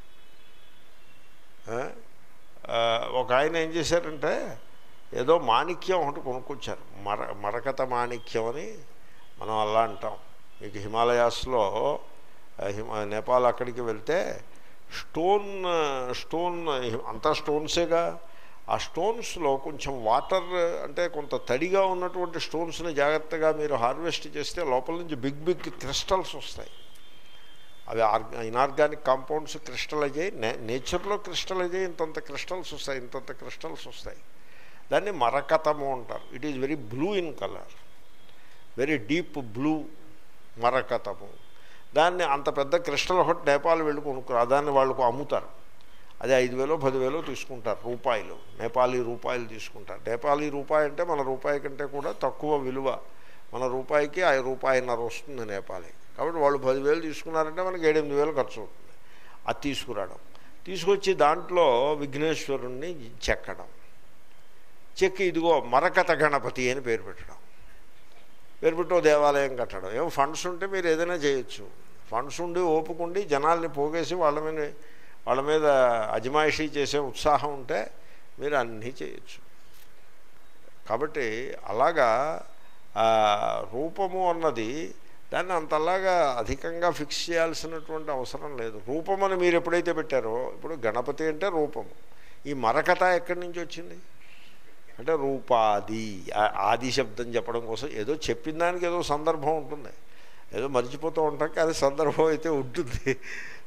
ఆ? ఆ, ఒక ఆయన ఏం చేశారంటే ఏదో మాణిక్యం ఒకటి కొనుక్కొచ్చారు మర మరకత మాణిక్యం అని మనం అలా అంటాం మీకు హిమాలయాస్లో ఆ, హిమ నేపాల్ అక్కడికి వెళ్తే స్టోన్ స్టోన్ అంతా స్టోన్సేగా ఆ స్టోన్స్లో కొంచెం వాటర్ అంటే కొంత తడిగా ఉన్నటువంటి స్టోన్స్ని జాగ్రత్తగా మీరు హార్వెస్ట్ చేస్తే లోపల నుంచి బిగ్ బిగ్ క్రిస్టల్స్ వస్తాయి అవి ఆర్గా ఇనార్గానిక్ కాంపౌండ్స్ క్రిస్టలైజ్ అయ్యి నే నేచర్లో క్రిస్టలైజ్ అయ్యి ఇంతంత క్రిస్టల్స్ వస్తాయి ఇంతంత క్రిస్టల్స్ వస్తాయి దాన్ని మరకతము అంటారు it is very blue in colour very deep blue మరకతము దాన్ని అంత పెద్ద క్రిస్టల్ ఒకటి నేపాల్ వెళ్ళి కొనుక్కురా దాన్ని వాళ్ళకు అమ్ముతారు అది ఐదు వేలో పదివేలో తీసుకుంటారు రూపాయలు నేపాలీ రూపాయలు తీసుకుంటారు నేపాలీ రూపాయి అంటే మన రూపాయి కంటే కూడా తక్కువ విలువ మన రూపాయికి ఆ రూపాయిన్నర వస్తుంది నేపాలీ కాబట్టి వాళ్ళు పదివేలు తీసుకున్నారంటే మనకి ఏడెనిమిది వేలు ఖర్చు అవుతుంది అది తీసుకురావడం తీసుకొచ్చి దాంట్లో విఘ్నేశ్వరుణ్ణి చెక్కడం చెక్కి ఇదిగో మరకత గణపతి అని పేరు పెట్టడం పేరు పెట్టి ఓ దేవాలయం కట్టడం ఏం ఫండ్స్ ఉంటే మీరు ఏదైనా చేయొచ్చు ఫండ్స్ ఉండి ఓపుకుండి జనాల్ని పోగేసి వాళ్ళ మీద వాళ్ళ మీద అజమాయిషీ చేసే ఉత్సాహం ఉంటే మీరు అన్నీ చేయొచ్చు కాబట్టి అలాగా ఆ, రూపము అన్నది దాన్ని అంతలాగా అధికంగా ఫిక్స్ చేయాల్సినటువంటి అవసరం లేదు రూపమని మీరు ఎప్పుడైతే పెట్టారో ఇప్పుడు గణపతి అంటే రూపము ఈ మరకత ఎక్కడి నుంచి వచ్చింది అంటే రూపాది ఆ- ఆది శబ్దం చెప్పడం కోసం ఏదో చెప్పిన దానికి ఏదో సందర్భం ఉంటుంది ఏదో మర్చిపోతూ ఉంటాం కానీ సందర్భం అయితే ఉంటుంది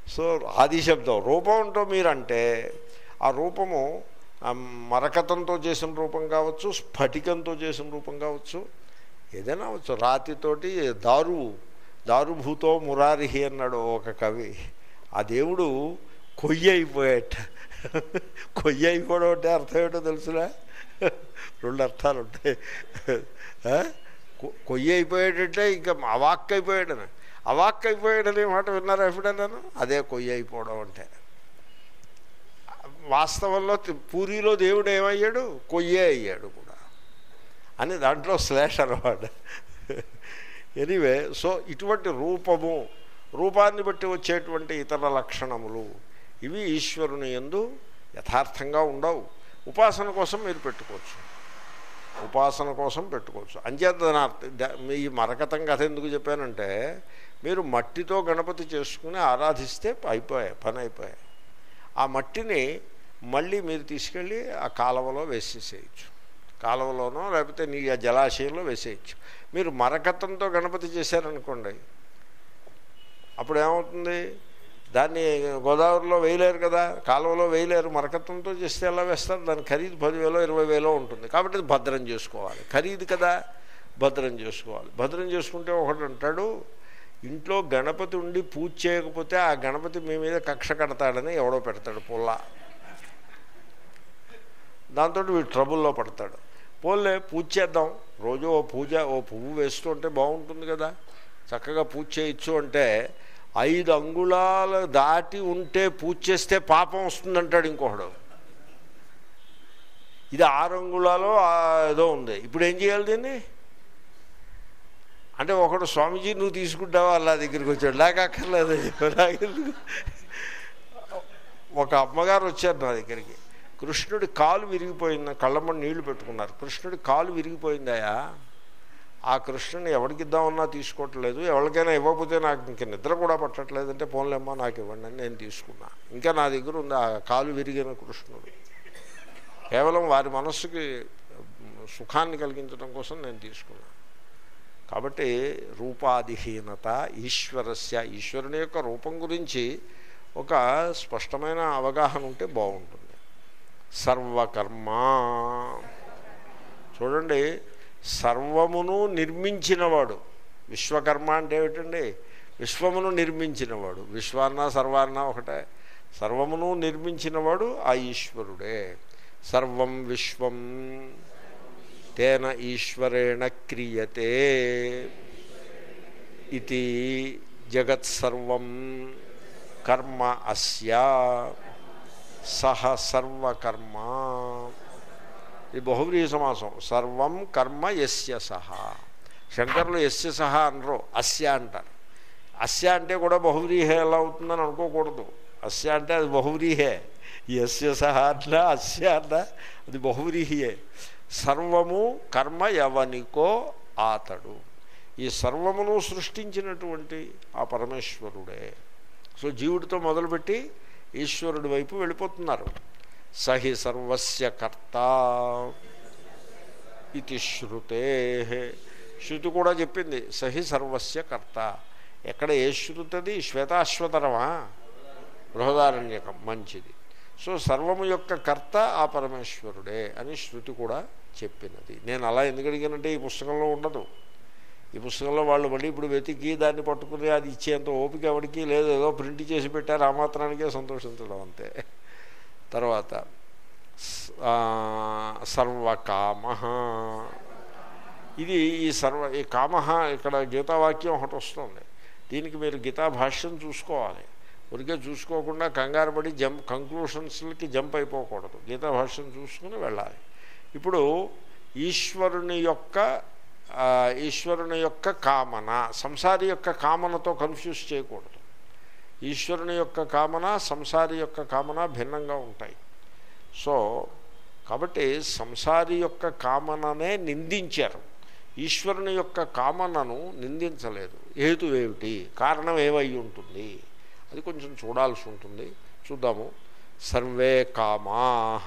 సో ఆది శబ్దం రూపం అంటూ మీరంటే ఆ రూపము ఆ మరకతంతో చేసిన రూపం కావచ్చు స్ఫటికంతో చేసిన రూపం కావచ్చు ఏదైనా అవచ్చు రాతితోటి దారు దారుభూతో మురారిహి అన్నాడు ఒక కవి ఆ దేవుడు కొయ్యి అయిపోయాట కొయ్యి అయిపోవడం అంటే అర్థం ఏంటో తెలుసురా రెండు అర్థాలు ఉంటాయి ఆ? కొ- కొయ్యి అయిపోయాడంటే ఇంకా అవాక్ అయిపోయాడని అవాక్ అయిపోయాడనే మాట విన్నారా ఎప్పుడన్నాను అదే కొయ్యి అయిపోవడం అంటే వాస్తవంలో తి- పూరిలో దేవుడు ఏమయ్యాడు కొయ్యే అయ్యాడు కూడా అని దాంట్లో స్లాష్ అనమాట ఎనీవే సో ఇటువంటి రూపము రూపాన్ని బట్టి వచ్చేటువంటి ఇతర లక్షణములు ఇవి ఈశ్వరుని ఎందు యథార్థంగా ఉండవు ఉపాసన కోసం మీరు పెట్టుకోవచ్చు ఉపాసన కోసం పెట్టుకోవచ్చు అంచేత దాని అర్థ- ద- ఈ మరకతం కథ ఎందుకు చెప్పానంటే మీరు మట్టితో గణపతి చేసుకుని ఆరాధిస్తే అయిపోయాయి పని అయిపోయాయి ఆ మట్టిని మళ్ళీ మీరు తీసుకెళ్ళి ఆ కాలువలో వేసేసేయచ్చు కాలువలోనో లేకపోతే నీ ఆ జలాశయంలో వేసేయచ్చు మీరు మరకతంతో గణపతి చేశారనుకోండి అప్పుడు ఏమవుతుంది దాన్ని గోదావరిలో వేయలేరు కదా కాలువలో వేయలేరు మరకత్వంతో చేస్తే ఎలా వేస్తారు దాని ఖరీదు పదివేలో ఇరవై వేలో ఉంటుంది కాబట్టి అది భద్రం చేసుకోవాలి ఖరీదు కదా భద్రం చేసుకోవాలి భద్రం చేసుకుంటే ఒకడు అంటాడు ఇంట్లో గణపతి ఉండి పూజ చేయకపోతే ఆ గణపతి మీ మీద కక్ష కడతాడని ఎవడో పెడతాడు పుల్ల దాంతో వీడు ట్రబుల్లో పడతాడు పోలే పూజ చేద్దాం రోజు ఓ పూజ ఓ పువ్వు వేస్తూ ఉంటే బాగుంటుంది కదా చక్కగా పూజ చేయొచ్చు అంటే ఐదు అంగుళాలు దాటి ఉంటే పూజ చేస్తే పాపం వస్తుందంటాడు ఇంకొకడు ఇది ఆరు అంగుళాలు ఆ ఏదో ఉంది ఇప్పుడు ఏం చేయాలి దీన్ని అంటే ఒకడు స్వామీజీ నువ్వు తీసుకుంటావా అలా దగ్గరికి వచ్చాడు లేక అక్కర్లేదు నాకెందుకు? ఒక అమ్మగారు వచ్చారు నా దగ్గరికి కృష్ణుడి కాలు విరిగిపోయింది కళ్ళమ్మని నీళ్లు పెట్టుకున్నారు కృష్ణుడి కాలు విరిగిపోయిందాయా ఆ కృష్ణుని ఎవరికి ఇద్దామన్నా తీసుకోవట్లేదు ఎవరికైనా ఇవ్వకపోతే నాకు ఇంక నిద్ర కూడా పట్టట్లేదు అంటే పోన్లేమ్మా నాకు ఇవ్వండి అని నేను తీసుకున్నా ఇంకా నా దగ్గర ఉంది ఆ కాలు విరిగిన కృష్ణుడు కేవలం వారి మనస్సుకి సుఖాన్ని కలిగించడం కోసం నేను తీసుకున్నాను కాబట్టి రూపాధిహీనత ఈశ్వరస్య ఈశ్వరుని యొక్క రూపం గురించి ఒక స్పష్టమైన అవగాహన ఉంటే బాగుంటుంది సర్వకర్మ చూడండి సర్వమును నిర్మించినవాడు విశ్వకర్మ అంటే ఏమిటండి విశ్వమును నిర్మించినవాడు విశ్వాన్న సర్వాన్న ఒకటే సర్వమును నిర్మించినవాడు ఆ ఈశ్వరుడే సర్వం విశ్వం తేన ఈశ్వరేణ క్రియతే ఇది జగత్సర్వం కర్మ అస్య సహ సర్వకర్మ ఇది బహువ్రీహ సమాసం సర్వం కర్మ యస్య సహ శంకర్లు యస్య సహ అనరు అస్య అంటారు అస్య అంటే కూడా బహువ్రీహే ఎలా అవుతుందని అనుకోకూడదు అస్య అంటే అది బహువ్రీహే యస్య సహ అట్లా అస్య అట్లా అది బహువ్రీహియే సర్వము కర్మ ఎవనికో ఆతడు ఈ సర్వమును సృష్టించినటువంటి ఆ పరమేశ్వరుడే సో జీవుడితో మొదలుపెట్టి ఈశ్వరుడి వైపు వెళ్ళిపోతున్నారు సహి సర్వస్య కర్త ఇది శృతే శృతి కూడా చెప్పింది సహి సర్వస్య కర్త ఎక్కడ ఏ శృతది శ్వేతాశ్వతరమా బృహదారణ్యకం మంచిది సో సర్వము యొక్క కర్త ఆ పరమేశ్వరుడే అని శృతి కూడా చెప్పినది నేను అలా ఎందుకు అడిగానంటే ఈ పుస్తకంలో ఉండదు ఈ పుస్తకంలో వాళ్ళు మళ్ళీ ఇప్పుడు వెతికి దాన్ని పట్టుకుని అది ఇచ్చేంత ఓపిక ఎవరికి లేదు ఏదో ప్రింట్ చేసి పెట్టారు ఆ మాత్రానికే సంతోషించడం అంతే తర్వాత సర్వకామ ఇది ఈ సర్వ ఈ కామ ఇక్కడ గీతావాక్యం ఒకటి వస్తుంది దీనికి మీరు గీతా భాష్యం చూసుకోవాలి ఊరికే చూసుకోకుండా కంగారు పడి జంప్ కంక్లూషన్స్కి జంప్ అయిపోకూడదు గీతా భాష్యం చూసుకుని వెళ్ళాలి ఇప్పుడు ఈశ్వరుని యొక్క ఈశ్వరుని యొక్క కామన సంసారి యొక్క కామనతో కన్ఫ్యూజ్ చేయకూడదు ఈశ్వరుని యొక్క కామన సంసారి యొక్క కామన భిన్నంగా ఉంటాయి సో కాబట్టి సంసారి యొక్క కామననే నిందించారు ఈశ్వరుని యొక్క కామనను నిందించలేదు హేతు ఏమిటి కారణం ఏమై ఉంటుంది అది కొంచెం చూడాల్సి ఉంటుంది చూద్దాము సర్వే కామా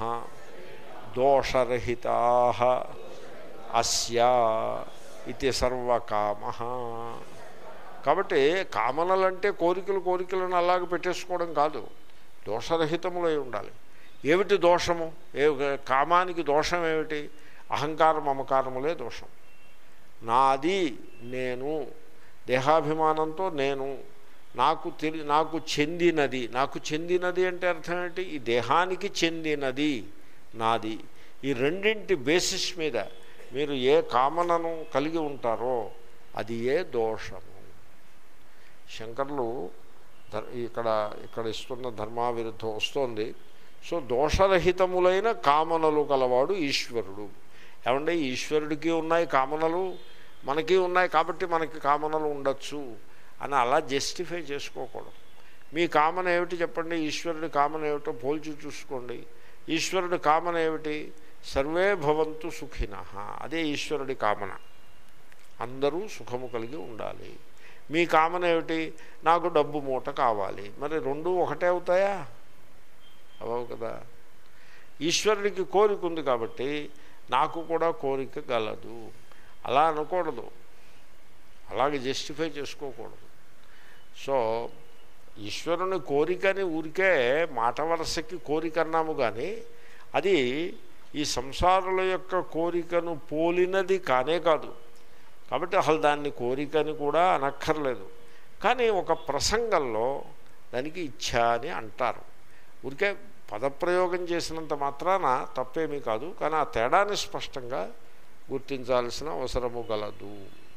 దోషరహితా అస్య ఇది సర్వకామ కాబట్టి కామనలంటే కోరికలు కోరికలను అలాగ పెట్టేసుకోవడం కాదు దోషరహితములై ఉండాలి ఏమిటి దోషము ఏ కామానికి దోషం ఏమిటి అహంకార మమకారములే దోషం నాది నేను దేహాభిమానంతో నేను నాకు తెలి నాకు చెందినది నాకు చెందినది అంటే అర్థం ఏంటి ఈ దేహానికి చెందినది నాది ఈ రెండింటి బేసిస్ మీద మీరు ఏ కామనను కలిగి ఉంటారో అది ఏ దోషము శంకర్లు ధర్- ఇక్కడ ఇక్కడ ఇస్తున్న ధర్మావిరుద్ధం వస్తోంది సో దోషరహితములైన కామనలు కలవాడు ఈశ్వరుడు ఏమంటే ఈశ్వరుడికి ఉన్నాయి కామనలు మనకి ఉన్నాయి కాబట్టి మనకి కామనలు ఉండొచ్చు అని అలా జస్టిఫై చేసుకోకూడదు మీ కామన ఏమిటి చెప్పండి ఈశ్వరుడి కామన ఏమిటో పోల్చి చూసుకోండి ఈశ్వరుడి కామన ఏమిటి సర్వే భవంతు సుఖిన అదే ఈశ్వరుడి కామన అందరూ సుఖము కలిగి ఉండాలి మీ కామన ఏమిటి నాకు డబ్బు మూట కావాలి మరి రెండు ఒకటే అవుతాయా అవవు కదా ఈశ్వరుడికి కోరిక ఉంది కాబట్టి నాకు కూడా కోరిక గలదు అలా అనకూడదు అలాగే జస్టిఫై చేసుకోకూడదు సో ఈశ్వరుని కోరికని ఊరికే మాట వరసకి కోరిక అన్నాము కానీ అది ఈ సంసారుల యొక్క కోరికను పోలినది కానే కాదు కాబట్టి అసలు దాన్ని కోరికని కూడా అనక్కర్లేదు కానీ ఒక ప్రసంగంలో దానికి ఇచ్ఛ అని అంటారు ఊరికే పదప్రయోగం చేసినంత మాత్రాన తప్పేమీ కాదు కానీ ఆ తేడాన్ని స్పష్టంగా గుర్తించాల్సిన అవసరము గలదు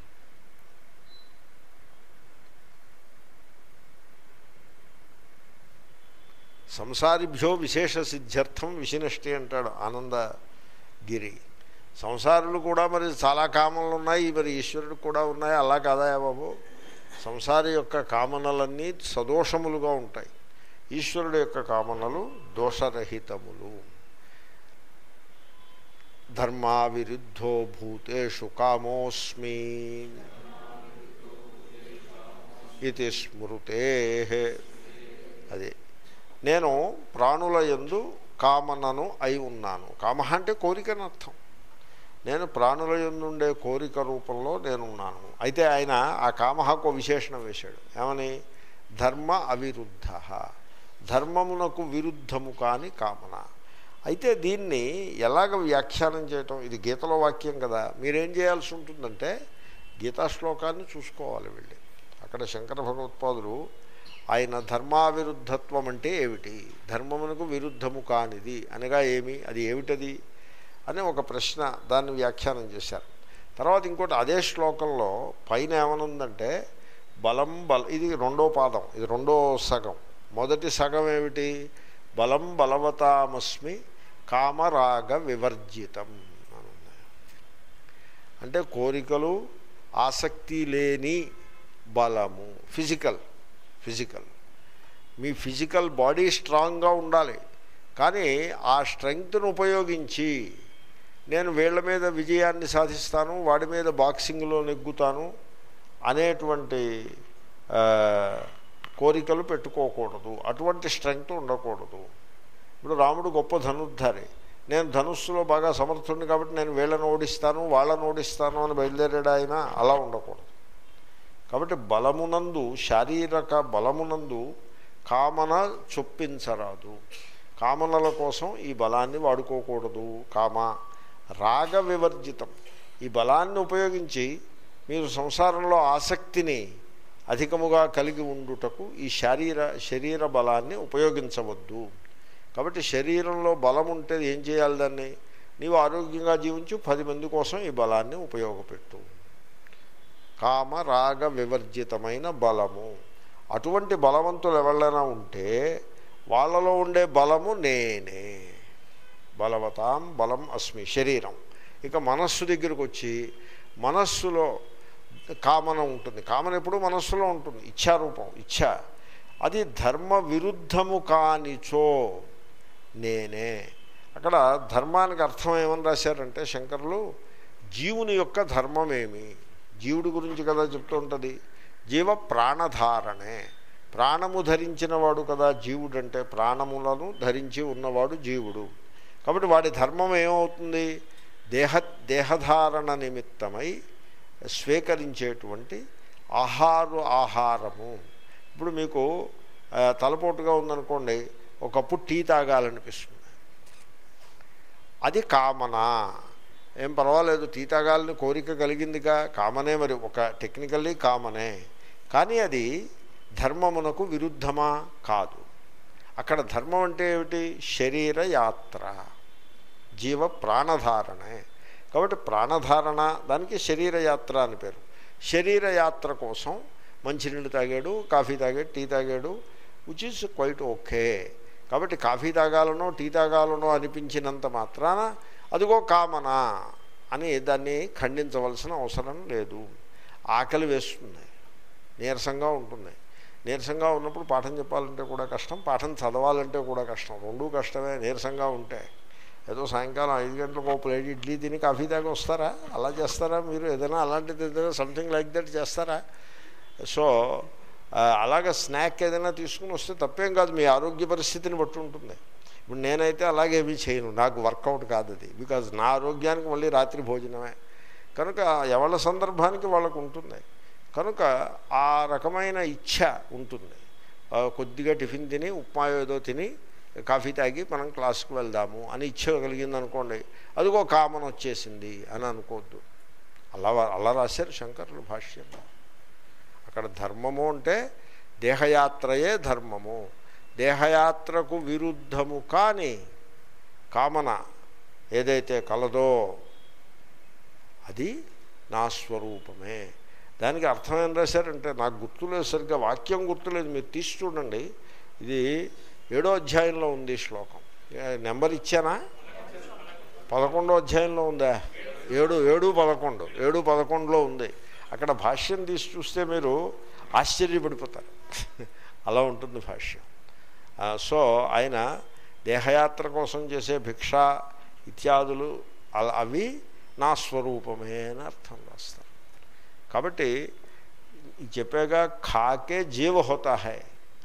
సంసారిభ్యో విశేష సిద్ధ్యర్థం విశినష్టి అంటాడు ఆనందగిరి సంసారులు కూడా మరి చాలా కామనలు ఉన్నాయి మరి ఈశ్వరుడు కూడా ఉన్నాయి అలా కాదా బాబు సంసారి యొక్క కామనలన్నీ సదోషములుగా ఉంటాయి ఈశ్వరుడు యొక్క కామనలు దోషరహితములు ధర్మావిరుద్ధో భూతేషు కామోస్మి ఇది స్మృతే అది నేను ప్రాణుల యందు కామనను అయి ఉన్నాను కామ అంటే కోరికని అర్థం నేను ప్రాణుల యందుండే కోరిక రూపంలో నేనున్నాను అయితే ఆయన ఆ కామహకు విశేషణం వేశాడు ఏమని ధర్మ అవిరుద్ధ ధర్మమునకు విరుద్ధము కాని కామన అయితే దీన్ని ఎలాగ వ్యాఖ్యానం చేయటం ఇది గీతలో వాక్యం కదా మీరేం చేయాల్సి ఉంటుందంటే గీతా శ్లోకాన్ని చూసుకోవాలి వెళ్ళి అక్కడ శంకర భగవత్పాదులు ఆయన ధర్మావిరుద్ధత్వం అంటే ఏమిటి ధర్మమునకు విరుద్ధము కానిది అనగా ఏమి అది ఏమిటది అని ఒక ప్రశ్న దాన్ని వ్యాఖ్యానం చేశారు తర్వాత ఇంకోటి అదే శ్లోకంలో పైన ఏమనుందంటే బలం బల ఇది రెండో పాదం ఇది రెండో సగం మొదటి సగం ఏమిటి బలం బలవతామస్మి కామరాగ వివర్జితం అని ఉంది. అంటే కోరికలు ఆసక్తి లేని బలము ఫిజికల్ ఫిజికల్ మీ ఫిజికల్ బాడీ స్ట్రాంగ్గా ఉండాలి కానీ ఆ స్ట్రెంగ్త్ను ఉపయోగించి నేను వీళ్ళ మీద విజయాన్ని సాధిస్తాను వాడి మీద బాక్సింగ్లో నెగ్గుతాను అనేటువంటి ఆ, కోరికలు పెట్టుకోకూడదు అటువంటి స్ట్రెంగ్త్ ఉండకూడదు ఇప్పుడు రాముడు గొప్ప ధనుర్ధారి నేను ధనుస్సులో బాగా సమర్థుడిని కాబట్టి నేను వీళ్ళని ఓడిస్తాను వాళ్ళని ఓడిస్తాను అని బయలుదేరాడు ఆయన అలా ఉండకూడదు కాబట్టి బలమునందు శారీరక బలమునందు కామన చొప్పించరాదు కామనల కోసం ఈ బలాన్ని వాడుకోకూడదు కామ రాగ వివర్జితం ఈ బలాన్ని ఉపయోగించి మీరు సంసారంలో ఆసక్తిని అధికముగా కలిగి ఉండుటకు ఈ శారీర శరీర బలాన్ని ఉపయోగించవద్దు కాబట్టి శరీరంలో బలం ఉంటే ఏం చేయాలి దాన్ని నీవు ఆరోగ్యంగా జీవించు పది మంది కోసం ఈ బలాన్ని ఉపయోగపెట్టు కామ రాగ వివర్జితమైన బలము అటువంటి బలవంతులు ఎవరైనా ఉంటే వాళ్ళలో ఉండే బలము నేనే బలవతాం బలం అస్మి శరీరం ఇక మనస్సు దగ్గరికి వచ్చి మనస్సులో కామన ఉంటుంది కామన ఎప్పుడు మనస్సులో ఉంటుంది ఇచ్ఛారూపం ఇచ్ఛ అది ధర్మ విరుద్ధము కానిచో నేనే అక్కడ ధర్మానికి అర్థం ఏమని రాశారంటే శంకరులు జీవుని యొక్క ధర్మమేమి జీవుడి గురించి కదా చెప్తూ ఉంటుంది జీవ ప్రాణధారణే ప్రాణము ధరించిన వాడు కదా జీవుడు అంటే ప్రాణములను ధరించి ఉన్నవాడు జీవుడు కాబట్టి వాడి ధర్మం ఏమవుతుంది దేహ దేహధారణ నిమిత్తమై స్వీకరించేటువంటి ఆహారు ఆహారము ఇప్పుడు మీకు ఆ, తలపోటుగా ఉందనుకోండి ఒకప్పుడు టీ తాగాలనిపిస్తుంది అది కామన ఏం పర్వాలేదు టీ తాగాలని కోరిక కలిగిందిగా కామనే మరి ఒక టెక్నికల్లీ కామనే కానీ అది ధర్మమునకు విరుద్ధమా కాదు అక్కడ ధర్మం అంటే ఏమిటి శరీర యాత్ర జీవ ప్రాణధారణే కాబట్టి ప్రాణధారణ దానికి శరీర యాత్ర అని పేరు శరీర యాత్ర కోసం మంచినీళ్ళు తాగాడు కాఫీ తాగాడు టీ తాగాడు విచ్ ఈజ్ క్వైట్ ఓకే కాబట్టి కాఫీ తాగాలనో టీ తాగాలనో అనిపించినంత మాత్రాన అదిగో కామన అని దాన్ని ఖండించవలసిన అవసరం లేదు ఆకలి వేస్తుంది నీరసంగా ఉంటుంది నీరసంగా ఉన్నప్పుడు పాఠం చెప్పాలంటే కూడా కష్టం పాఠం చదవాలంటే కూడా కష్టం రెండూ కష్టమే నీరసంగా ఉంటే ఏదో సాయంకాలం ఐదు గంటలకు ఒక ప్లేట్ ఇడ్లీ తిని కాఫీ తాగి వస్తారా అలా చేస్తారా మీరు ఏదైనా అలాంటిది ఏదైనా సంథింగ్ లైక్ దట్ చేస్తారా సో ఆ, అలాగ స్నాక్ ఏదైనా తీసుకుని వస్తే తప్పేం కాదు మీ ఆరోగ్య పరిస్థితిని బట్టి ఉంటుంది ఇప్పుడు నేనైతే అలాగే ఏమీ చేయను నాకు వర్కౌట్ కాదు అది బికాజ్ నా ఆరోగ్యానికి మళ్ళీ రాత్రి భోజనమే కనుక ఎవరి సందర్భానికి వాళ్ళకు ఉంటుంది కనుక ఆ రకమైన ఇచ్ఛ ఉంటుంది ఆ, కొద్దిగా టిఫిన్ తిని ఉప్మా ఏదో తిని కాఫీ తాగి మనం క్లాస్కి వెళ్దాము అని ఇచ్చ కలిగింది అనుకోండి అదిగో కామన్ వచ్చేసింది అని అనుకోవద్దు అలా అలా రాశారు శంకరులు భాష్యంలో అక్కడ ధర్మము అంటే దేహయాత్రయే ధర్మము దేహయాత్రకు విరుద్ధము కాని కామన ఏదైతే కలదో అది నా స్వరూపమే దానికి అర్థం ఏం రాశారంటే నాకు గుర్తులేదు సరిగ్గా వాక్యం గుర్తులేదు మీరు తీసి చూడండి ఇది ఏడో అధ్యాయంలో ఉంది ఈ శ్లోకం ఏ, నెంబర్ ఇచ్చానా పదకొండో అధ్యాయంలో ఉందా ఏడు ఏడు పదకొండు ఏడు పదకొండులో ఉంది అక్కడ భాష్యం తీసి చూస్తే మీరు ఆశ్చర్యపడిపోతారు అలా ఉంటుంది భాష్యం ఆ, సో ఆయన దేహయాత్ర కోసం చేసే భిక్ష ఇత్యాదులు అల- అవి నా స్వరూపమే అని అర్థం రాస్తారు కాబట్టి ఈ చెప్పాగా ఖాకే జీవ హోతా హై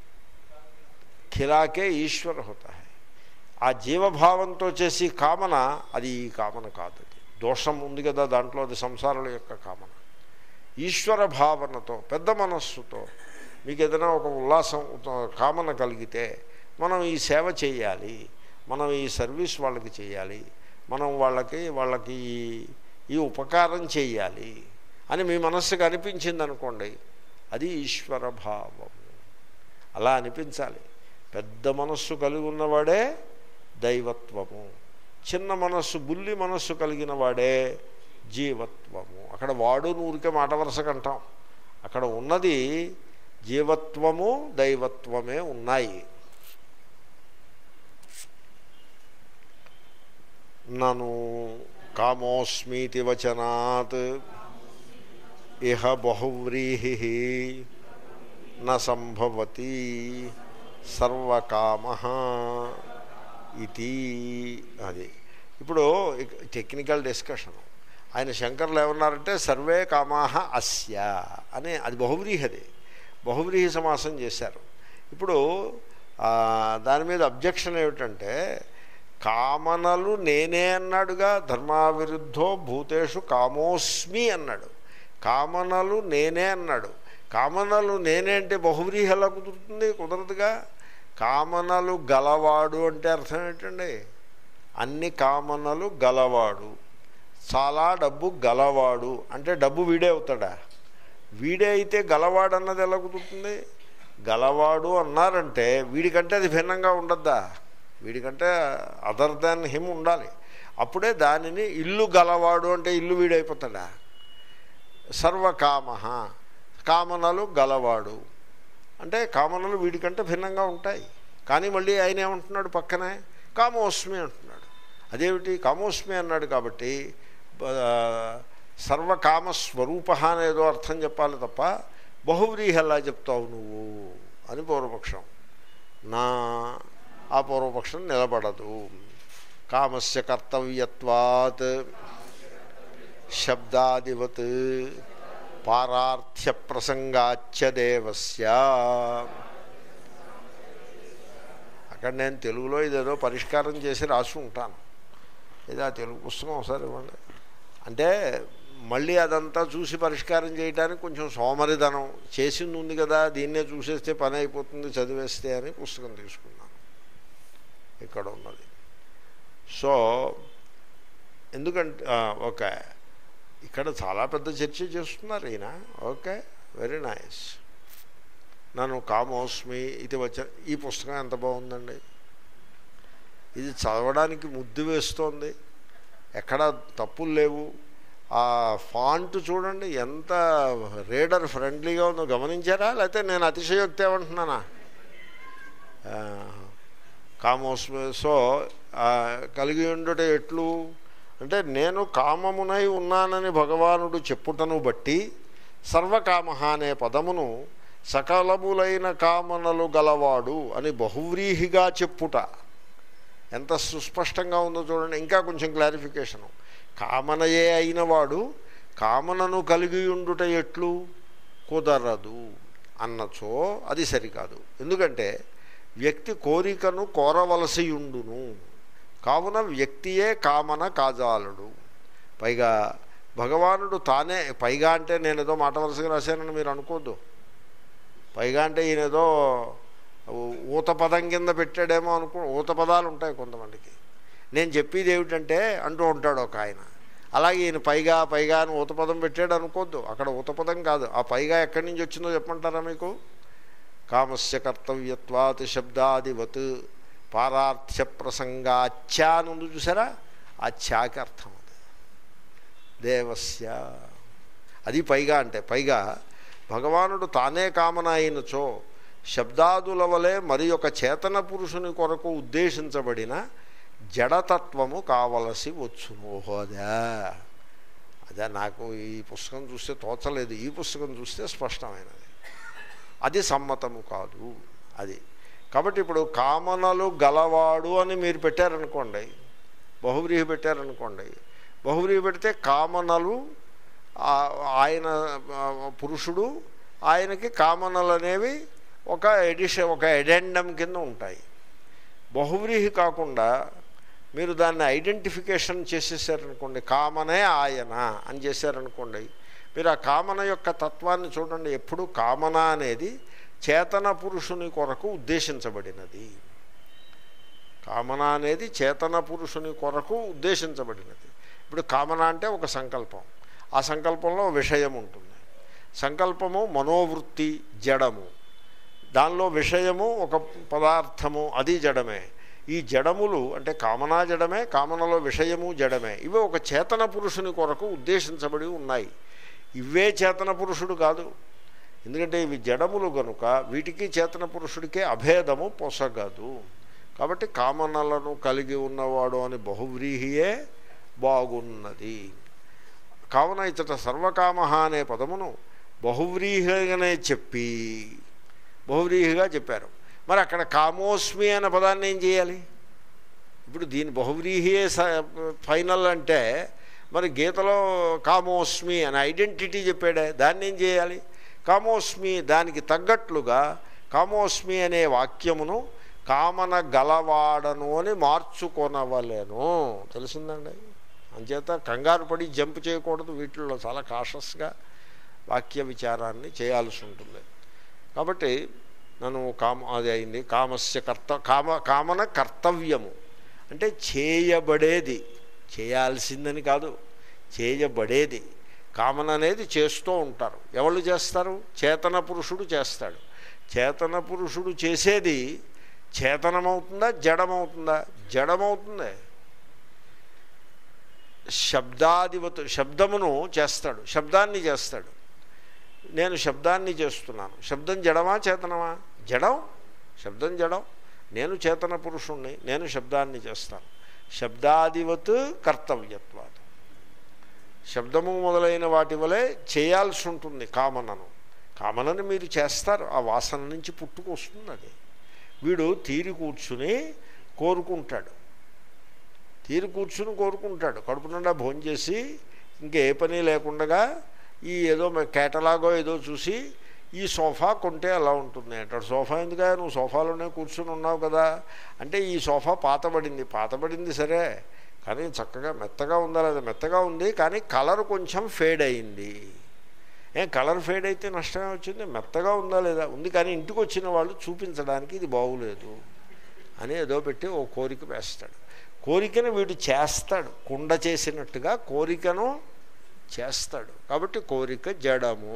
ఖిలాకే ఈశ్వర హోతా హై ఆ జీవభావంతో చేసి కామన అది ఈ కామన కాదు అది దోషం ఉంది కదా దాంట్లో అది సంసారాల యొక్క కామన ఈశ్వర భావనతో పెద్ద మనస్సుతో మీకు ఏదైనా ఒక ఉల్లాసం కామన కలిగితే మనం ఈ సేవ చేయాలి మనం ఈ సర్వీస్ వాళ్ళకి చేయాలి మనం వాళ్ళకి వాళ్ళకి ఈ- ఈ ఉపకారం చేయాలి అని మీ మనస్సుకు అనిపించింది అనుకోండి అది ఈశ్వర భావం అలా అనిపించాలి పెద్ద మనస్సు కలిగి ఉన్నవాడే దైవత్వము చిన్న మనస్సు బుల్లి మనస్సు కలిగిన వాడే జీవత్వము అక్కడ వాడు నూరికే మాట వరుసకు అంటాం అక్కడ ఉన్నది జీవత్వము దైవత్వమే ఉన్నాయి నను కామోస్మీతి వచనాత్ ఇహ బహువ్రీహి న సంభవతి సర్వకామ ఇది అది ఇప్పుడు ఇక- టెక్నికల్ డిస్కషన్ ఆయన శంకర్లు ఏమన్నారంటే సర్వే కామాహ అస్య అని అది బహువ్రీహది బహువ్రీహి సమాసం చేశారు ఇప్పుడు ఆ, దాని మీద అబ్జెక్షన్ ఏమిటంటే కామనలు నేనే అన్నాడుగా ధర్మావిరుద్ధో భూతేషు కామోస్మి అన్నాడు కామనలు నేనే అన్నాడు కామనలు నేనే అంటే బహువ్రీహి ఎలా కుదురుతుంది కుదరదుగా కామనలు గలవాడు అంటే అర్థం ఏంటండి అన్ని కామనలు గలవాడు చాలా డబ్బు గలవాడు అంటే డబ్బు వీడే అవుతాడా వీడే అయితే గలవాడు అన్నది ఎలా కుదురుతుంది గలవాడు అన్నారంటే వీడికంటే అది భిన్నంగా ఉండద్దా వీడికంటే అదర్ దాన్ హిమ్ ఉండాలి అప్పుడే దానిని ఇల్లు గలవాడు అంటే ఇల్లు వీడైపోతాడా సర్వకామ కామనలు గలవాడు అంటే కామనలు వీడికంటే భిన్నంగా ఉంటాయి కానీ మళ్ళీ ఆయన ఏమంటున్నాడు పక్కనే కామోస్మి అంటున్నాడు అదేమిటి కామోస్మి అన్నాడు కాబట్టి బ- సర్వకామస్వరూప అనేదో అర్థం చెప్పాలి తప్ప బహువ్రీహి ఎలా చెప్తావు నువ్వు అని పూర్వపక్షం నా ఆ పూర్వపక్షం నిలబడదు కామస్య కర్తవ్యత్వాత్ శబ్దాదివత్ పారార్థ్య ప్రసంగాచ్య దేవస్య అక్కడ నేను తెలుగులో ఇదేదో పరిష్కారం చేసి రాసి ఉంటాను ఇది ఆ తెలుగు పుస్తకం ఒకసారి ఇవ్వండి అంటే మళ్ళీ అదంతా చూసి పరిష్కారం చేయడానికి కొంచెం సోమరిధనం చేసింది ఉంది కదా దీన్నే చూసేస్తే పని అయిపోతుంది చదివేస్తే అని పుస్తకం తీసుకున్నాను ఇక్కడ ఉన్నది సో ఎందుకంటే ఆ, ఓకే ఇక్కడ చాలా పెద్ద చర్చ చేస్తున్నారు ఈయన ఓకే వెరీ నైస్ నన్ను కామోస్మి ఇది వచ్చా ఈ పుస్తకం ఎంత బాగుందండి ఇది చదవడానికి ముద్దు వేస్తోంది ఎక్కడ తప్పులు లేవు ఆ ఫాంట్ చూడండి ఎంత రీడర్ ఫ్రెండ్లీగా ఉందో గమనించారా లేకపోతే నేను అతిశయోక్తి ఏమంటున్నానా ఆ, కామోస్మి సో ఆ, కలిగి ఉండుట ఎట్లు అంటే నేను కామమునై ఉన్నానని భగవానుడు చెప్పుటను బట్టి సర్వకామ అనే పదమును సకలములైన కామనలు గలవాడు అని బహువ్రీహిగా చెప్పుట ఎంత సుస్పష్టంగా ఉందో చూడండి ఇంకా కొంచెం క్లారిఫికేషను కామనయే అయినవాడు కామనను కలిగి ఉండుట ఎట్లు కుదరదు అన్నచో అది సరికాదు ఎందుకంటే వ్యక్తి కోరికను కోరవలసి ఉండును కావున వ్యక్తియే కామన కాజాలడు పైగా భగవానుడు తానే పైగా అంటే నేను ఏదో మాట వరుసగా రాశానని మీరు అనుకోద్దు పైగా అంటే ఈయన ఏదో ఊత పదం కింద పెట్టాడేమో అనుకో ఊత పదాలు ఉంటాయి కొంతమందికి నేను చెప్పేది ఏమిటంటే అంటూ ఉంటాడు ఒక ఆయన అలాగే ఈయన పైగా పైగా అని ఊత పదం పెట్టాడు అనుకోద్దు అక్కడ ఊత పదం కాదు ఆ పైగా ఎక్కడి నుంచి వచ్చిందో చెప్పమంటారా మీకు కామస్య కర్తవ్యత్వాత్ శబ్దాదివత్ పారార్థ్య ప్రసంగాచ్య అని ఉంది చూసారా ఆ ఛాకి అర్థం అది దేవస్య అది పైగా అంటే పైగా భగవానుడు తానే కామన అయినచో శబ్దాదుల వలె మరి ఒక చేతన పురుషుని కొరకు ఉద్దేశించబడిన జడతత్వము కావలసి వచ్చును ఓహో అదా అదే నాకు ఈ పుస్తకం చూస్తే తోచలేదు ఈ పుస్తకం చూస్తే స్పష్టమైనది అది సమ్మతము కాదు అది కాబట్టి ఇప్పుడు కామనలు గలవాడు అని మీరు పెట్టారనుకోండి బహువ్రీహి పెట్టారనుకోండి బహువ్రీహి పెడితే కామనలు ఆ- ఆయన ఆ, పురుషుడు ఆయనకి కామనలు అనేవి ఒక ఎడిషన్ ఒక ఎడెండం కింద ఉంటాయి బహువ్రీహి కాకుండా మీరు దాన్ని ఐడెంటిఫికేషన్ చేసేసారనుకోండి కామనే ఆయన అని చేశారనుకోండి మీరు ఆ కామన యొక్క తత్వాన్ని చూడండి ఎప్పుడు కామన అనేది చేతన పురుషుని కొరకు ఉద్దేశించబడినది కామన అనేది చేతన పురుషుని కొరకు ఉద్దేశించబడినది ఇప్పుడు కామన అంటే ఒక సంకల్పం ఆ సంకల్పంలో విషయం ఉంటుంది సంకల్పము మనోవృత్తి జడము దానిలో విషయము ఒక పదార్థము అది జడమే ఈ జడములు అంటే కామనా జడమే కామనలో విషయము జడమే ఇవి ఒక చేతన పురుషుని కొరకు ఉద్దేశించబడి ఉన్నాయి ఇవే చేతన పురుషుడు కాదు ఎందుకంటే ఇవి జడములు గనుక వీటికి చేతన పురుషుడికే అభేదము పొసగదు కాబట్టి కామనలను కలిగి ఉన్నవాడు అని బహువ్రీహియే బాగున్నది కావున ఇతట సర్వకామ అనే పదమును బహువ్రీహిగానే చెప్పి బహువ్రీహిగా చెప్పారు మరి అక్కడ కామోస్మి అనే పదాన్ని ఏం చేయాలి ఇప్పుడు దీని బహువ్రీహియే స- ఫైనల్ అంటే మరి గీతలో కామోస్మి అనే ఐడెంటిటీ చెప్పాడే దాన్ని ఏం చేయాలి కామోస్మి దానికి తగ్గట్లుగా కామోస్మి అనే వాక్యమును కామన గలవాడను అని మార్చుకొనవలేను తెలిసిందండి అంచేత కంగారు పడి జంప్ చేయకూడదు వీటిల్లో చాలా కాషస్గా వాక్య విచారాన్ని చేయాల్సి ఉంటుంది కాబట్టి నన్ను కామ అది అయింది కామస్య కర్త కామ కామన కర్తవ్యము అంటే చేయబడేది చేయాల్సిందని కాదు చేయబడేది కామన అనేది చేస్తూ ఉంటారు ఎవరు చేస్తారు చేతన పురుషుడు చేస్తాడు చేతన పురుషుడు చేసేది చేతనమవుతుందా జడమవుతుందా జడమవుతుంది శబ్దాధిపతు శబ్దమును చేస్తాడు శబ్దాన్ని చేస్తాడు నేను శబ్దాన్ని చేస్తున్నాను శబ్దం జడమా చేతనమా జడం శబ్దం జడం నేను చేతన పురుషుణ్ణి నేను శబ్దాన్ని చేస్తాను శబ్దాదివత్ కర్తవ్యత్వాత్ శబ్దము మొదలైన వాటి వలె చేయాల్సి ఉంటుంది కామనను కామనని మీరు చేస్తారు ఆ వాసన నుంచి పుట్టుకొస్తుంది అది వీడు తీరి కూర్చుని కోరుకుంటాడు తీరి కూర్చుని కోరుకుంటాడు కడుపు నిండా భోంచేసి ఇంకే పని లేకుండా ఈ ఏదో కేటలాగో ఏదో చూసి ఈ సోఫా కొంటే ఎలా ఉంటుంది అంటాడు సోఫా ఎందుక నువ్వు సోఫాలోనే కూర్చుని ఉన్నావు కదా అంటే ఈ సోఫా పాతబడింది పాతబడింది సరే కానీ చక్కగా మెత్తగా ఉందా లేదా మెత్తగా ఉంది కానీ కలర్ కొంచెం ఫేడ్ అయింది ఏం కలర్ ఫేడ్ అయితే నష్టమే వచ్చింది మెత్తగా ఉందా లేదా ఉంది కానీ ఇంటికి వచ్చిన వాళ్ళు చూపించడానికి ఇది బాగులేదు అని ఏదో పెట్టి ఓ కోరిక వేస్తాడు కోరికను వీడు చేస్తాడు కుండ చేసినట్టుగా కోరికను చేస్తాడు కాబట్టి కోరిక జడము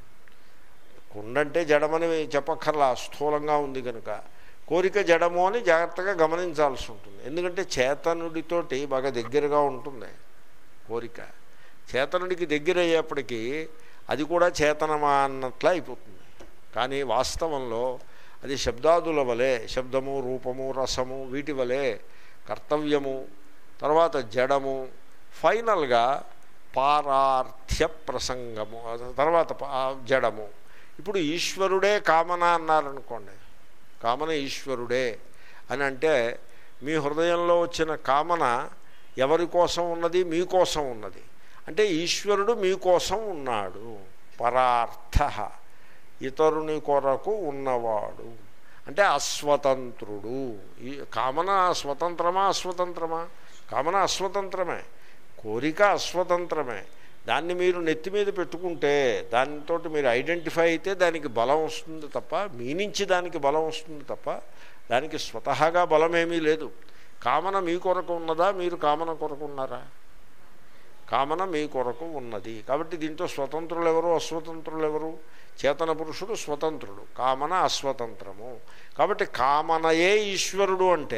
కుండ అంటే జడమని చెప్పక్కర్లా స్థూలంగా ఉంది కనుక కోరిక జడము అని జాగ్రత్తగా గమనించాల్సి ఉంటుంది ఎందుకంటే చేతనుడితోటి బాగా దగ్గరగా ఉంటుంది కోరిక చేతనుడికి దగ్గర అయ్యేప్పటికీ అది కూడా చేతనమా అన్నట్లా అయిపోతుంది కానీ వాస్తవంలో అది శబ్దాదుల వలె శబ్దము రూపము రసము వీటి వలె కర్తవ్యము తర్వాత జడము ఫైనల్గా పారార్థ్య ప్రసంగము తర్వాత పా- జడము ఇప్పుడు ఈశ్వరుడే కామన అన్నారనుకోండి కామన ఈశ్వరుడే అని అంటే మీ హృదయంలో వచ్చిన కామన ఎవరి కోసం ఉన్నది మీకోసం ఉన్నది అంటే ఈశ్వరుడు మీకోసం ఉన్నాడు పరార్థ ఇతరుని కొరకు ఉన్నవాడు అంటే అస్వతంత్రుడు ఈ కామన స్వతంత్రమా అస్వతంత్రమా కామన అస్వతంత్రమే కోరిక అస్వతంత్రమే దాన్ని మీరు నెత్తి మీద పెట్టుకుంటే దానితో మీరు ఐడెంటిఫై అయితే దానికి బలం వస్తుంది తప్ప మీ నుంచి దానికి బలం వస్తుంది తప్ప దానికి స్వతహాగా బలమేమీ లేదు కామన మీ కొరకు ఉన్నదా మీరు కామన కొరకు ఉన్నారా కామన మీ కొరకు ఉన్నది కాబట్టి దీంట్లో స్వతంత్రులు ఎవరు అస్వతంత్రులు ఎవరు చేతన పురుషుడు స్వతంత్రుడు కామన అస్వతంత్రము కాబట్టి కామనయే ఈశ్వరుడు అంటే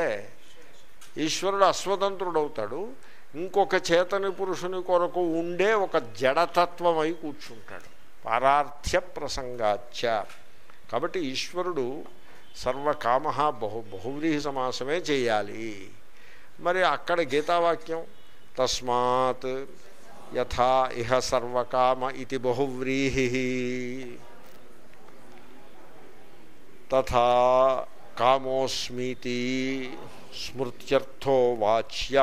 ఈశ్వరుడు అస్వతంత్రుడు అవుతాడు ఇంకొక చేతని పురుషుని కొరకు ఉండే ఒక జడతత్వం అయి కూర్చుంటాడు పారార్థ్య ప్రసంగాచ కాబట్టి ఈశ్వరుడు సర్వకామ బహు బహువ్రీహి సమాసమే చేయాలి మరి అక్కడ గీతావాక్యం తస్మాత్ యథా ఇహ సర్వకామ ఇది బహువ్రీహి తథా కామోస్మీతి స్మృత్యర్థో వాచ్య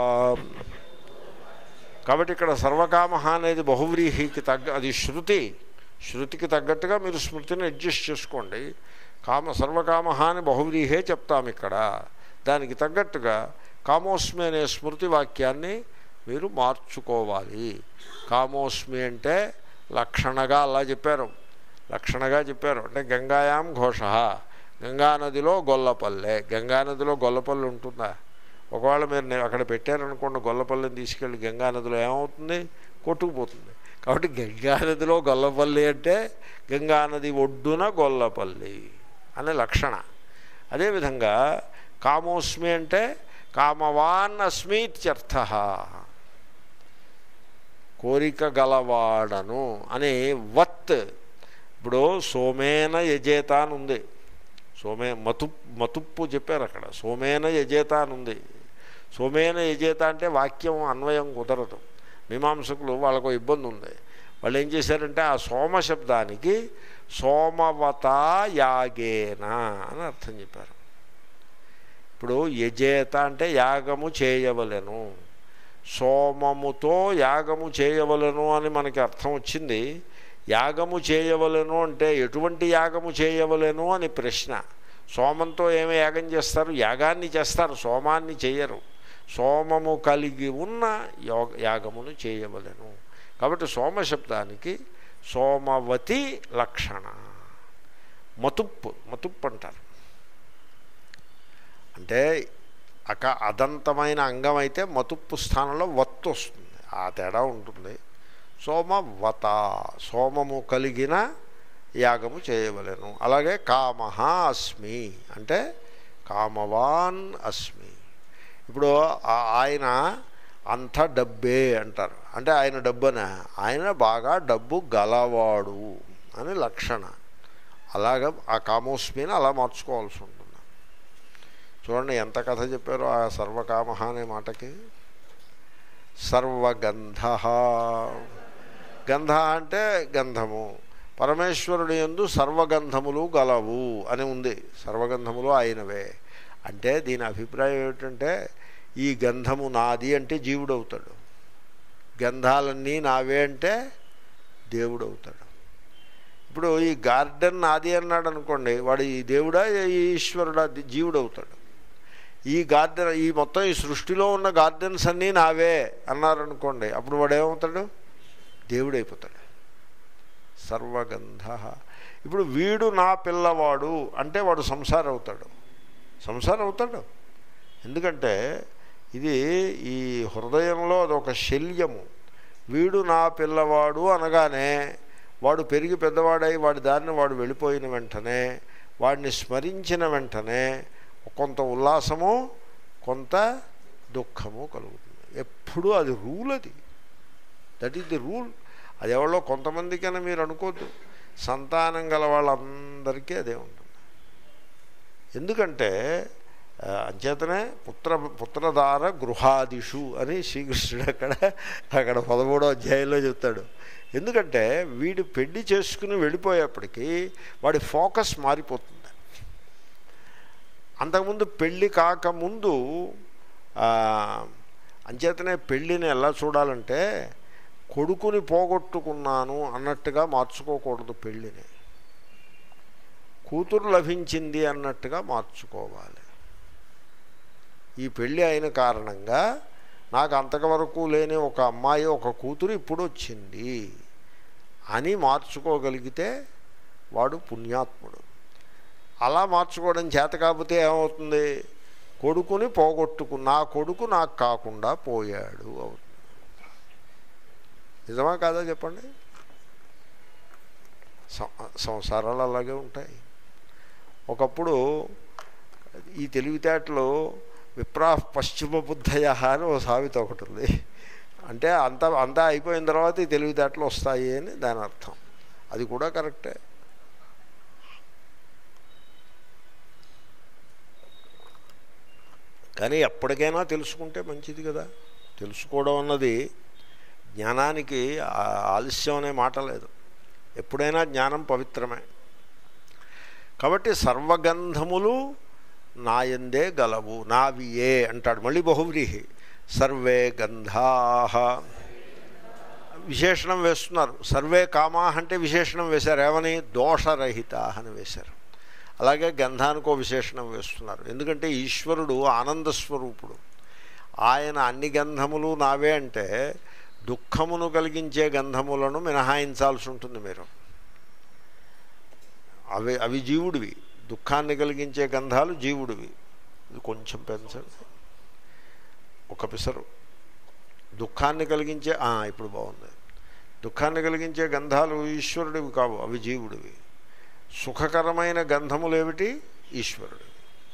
కాబట్టి ఇక్కడ సర్వకామ అనేది బహువ్రీహికి తగ్గ అది శృతి శృతికి తగ్గట్టుగా మీరు స్మృతిని అడ్జస్ట్ చేసుకోండి కామ సర్వకామ అని బహువ్రీహే చెప్తాం ఇక్కడ దానికి తగ్గట్టుగా కామోస్మి అనే స్మృతి వాక్యాన్ని మీరు మార్చుకోవాలి కామోస్మి అంటే లక్షణగా అలా చెప్పారు లక్షణగా చెప్పారు అంటే గంగాయాం ఘోష గంగానదిలో గొల్లపల్లె గంగానదిలో గొల్లపల్లి ఉంటుందా ఒకవేళ మీరు నే- అక్కడ పెట్టారనుకోండి గొల్లపల్లిని తీసుకెళ్ళి గంగానదిలో ఏమవుతుంది కొట్టుకుపోతుంది కాబట్టి గంగానదిలో గొల్లపల్లి అంటే గంగానది ఒడ్డున గొల్లపల్లి అనే లక్షణ అదేవిధంగా కామోస్మి అంటే కామవాన్ అస్మీత్యర్థ కోరిక గలవాడను అని వత్ ఇప్పుడు సోమేన యజేత అని ఉంది సోమే మతు మతుప్పు చెప్పారు అక్కడ సోమేన యజేత అని ఉంది సోమేన యజేత అంటే వాక్యం అన్వయం కుదరదు మీమాంసకులు వాళ్ళకు ఇబ్బంది ఉంది వాళ్ళు ఏం చేశారంటే ఆ సోమ శబ్దానికి సోమవత యాగేన అని అర్థం చెప్పారు ఇప్పుడు యజేత అంటే యాగము చేయవలెను సోమముతో యాగము చేయవలెను అని మనకి అర్థం వచ్చింది యాగము చేయవలెను అంటే ఎటువంటి యాగము చేయవలెను అని ప్రశ్న సోమంతో ఏమి యాగం చేస్తారు యాగాన్ని చేస్తారు సోమాన్ని చేయరు సోమము కలిగి ఉన్న యోగ యాగమును చేయవలెను కాబట్టి సోమ శబ్దానికి సోమవతి లక్షణ మతుప్పు మతుప్పు అంటారు అంటే అక అదంతమైన అంగం అయితే మతుప్పు స్థానంలో వత్తు వస్తుంది ఆ తేడా ఉంటుంది సోమవత సోమము కలిగిన యాగము చేయవలెను అలాగే కామహ అస్మి అంటే కామవాన్ అస్మి ఇప్పుడు ఆ- ఆయన అంత డబ్బే అంటారు అంటే ఆయన డబ్బనా ఆయన బాగా డబ్బు గలవాడు అని లక్షణ అలాగ ఆ కామోస్మిని అలా మార్చుకోవాల్సి ఉంటుంది చూడండి ఎంత కథ చెప్పారో ఆ సర్వకామ అనే మాటకి సర్వగంధ గంధ అంటే గంధము పరమేశ్వరుడు ఎందు సర్వగంధములు గలవు అని ఉంది సర్వగంధములు ఆయనవే అంటే దీని అభిప్రాయం ఏమిటంటే ఈ గంధము నాది అంటే జీవుడు అవుతాడు గంధాలన్నీ నావే అంటే దేవుడు అవుతాడు ఇప్పుడు ఈ గార్డెన్ నాది అన్నాడు అనుకోండి వాడు ఈ దేవుడా ఈ ఈశ్వరుడా ది- జీవుడు అవుతాడు ఈ గార్డెన్ ఈ మొత్తం ఈ సృష్టిలో ఉన్న గార్డెన్స్ అన్నీ నావే అన్నారనుకోండి అప్పుడు వాడు ఏమవుతాడు దేవుడైపోతాడు సర్వగంధ ఇప్పుడు వీడు నా పిల్లవాడు అంటే వాడు సంసారం అవుతాడు సంసారం అవుతాడు ఎందుకంటే ఇది ఈ హృదయంలో అదొక శల్యము వీడు నా పిల్లవాడు అనగానే వాడు పెరిగి పెద్దవాడై వాడి దారిని వాడు వెళ్ళిపోయిన వెంటనే వాడిని స్మరించిన వెంటనే కొంత ఉల్లాసము కొంత దుఃఖము కలుగుతుంది ఎప్పుడూ అది రూల్ అది దట్ ఈస్ ది రూల్ అది ఎవరో కొంతమందికైనా మీరు అనుకోద్దు సంతానం గల వాళ్ళందరికీ అదే ఉంటుంది ఎందుకంటే ఆ, అంచేతనే పుత్ర పుత్రధార గృహాదిషు అని శ్రీకృష్ణుడు అక్కడ అక్కడ పదమూడో అధ్యాయంలో చెప్తాడు ఎందుకంటే వీడు పెళ్లి చేసుకుని వెళ్ళిపోయేప్పటికీ వాడి ఫోకస్ మారిపోతుంది అంతకుముందు పెళ్ళి కాకముందు ఆ, అంచేతనే పెళ్ళిని ఎలా చూడాలంటే కొడుకుని పోగొట్టుకున్నాను అన్నట్టుగా మార్చుకోకూడదు పెళ్ళిని కూతురు లభించింది అన్నట్టుగా మార్చుకోవాలి ఈ పెళ్ళి అయిన కారణంగా నాకు అంతవరకు లేని ఒక అమ్మాయి ఒక కూతురు ఇప్పుడు వచ్చింది అని మార్చుకోగలిగితే వాడు పుణ్యాత్ముడు అలా మార్చుకోవడం చేత కాకపోతే ఏమవుతుంది కొడుకుని పోగొట్టుకు నా కొడుకు నాకు కాకుండా పోయాడు అవుతుంది నిజమా కాదా చెప్పండి సం- సంసారాలు అలాగే ఉంటాయి ఒకప్పుడు ఈ తెలివితేటలు విప్రా పశ్చిమ బుద్ధయ అని ఓ సామెత ఒకటి ఉంది అంటే అంతా అంతా అయిపోయిన తర్వాత ఈ తెలివితేటలు వస్తాయి అని దాని అర్థం అది కూడా కరెక్టే కానీ ఎప్పటికైనా తెలుసుకుంటే మంచిది కదా తెలుసుకోవడం అన్నది జ్ఞానానికి ఆ- ఆలస్యం అనే మాట లేదు ఎప్పుడైనా జ్ఞానం పవిత్రమే కాబట్టి సర్వగంధములు నాయందే గలవు నావియే అంటాడు మళ్ళీ బహువ్రీహి సర్వే గంధా విశేషణం వేస్తున్నారు సర్వే కామా అంటే విశేషణం వేశారు ఏమని దోషరహిత అని వేశారు అలాగే గంధానికో విశేషణం వేస్తున్నారు ఎందుకంటే ఈశ్వరుడు ఆనంద స్వరూపుడు ఆయన అన్ని గంధములు నావే అంటే దుఃఖమును కలిగించే గంధములను మినహాయించాల్సి ఉంటుంది మీరు అవి అవి జీవుడివి దుఃఖాన్ని కలిగించే గంధాలు జీవుడివి ఇది కొంచెం పెంచండి ఒక పిసరు దుఃఖాన్ని కలిగించే ఆ, ఇప్పుడు బాగుంది దుఃఖాన్ని కలిగించే గంధాలు ఈశ్వరుడివి కావు అవి జీవుడివి సుఖకరమైన గంధములు ఏమిటి ఈశ్వరుడివి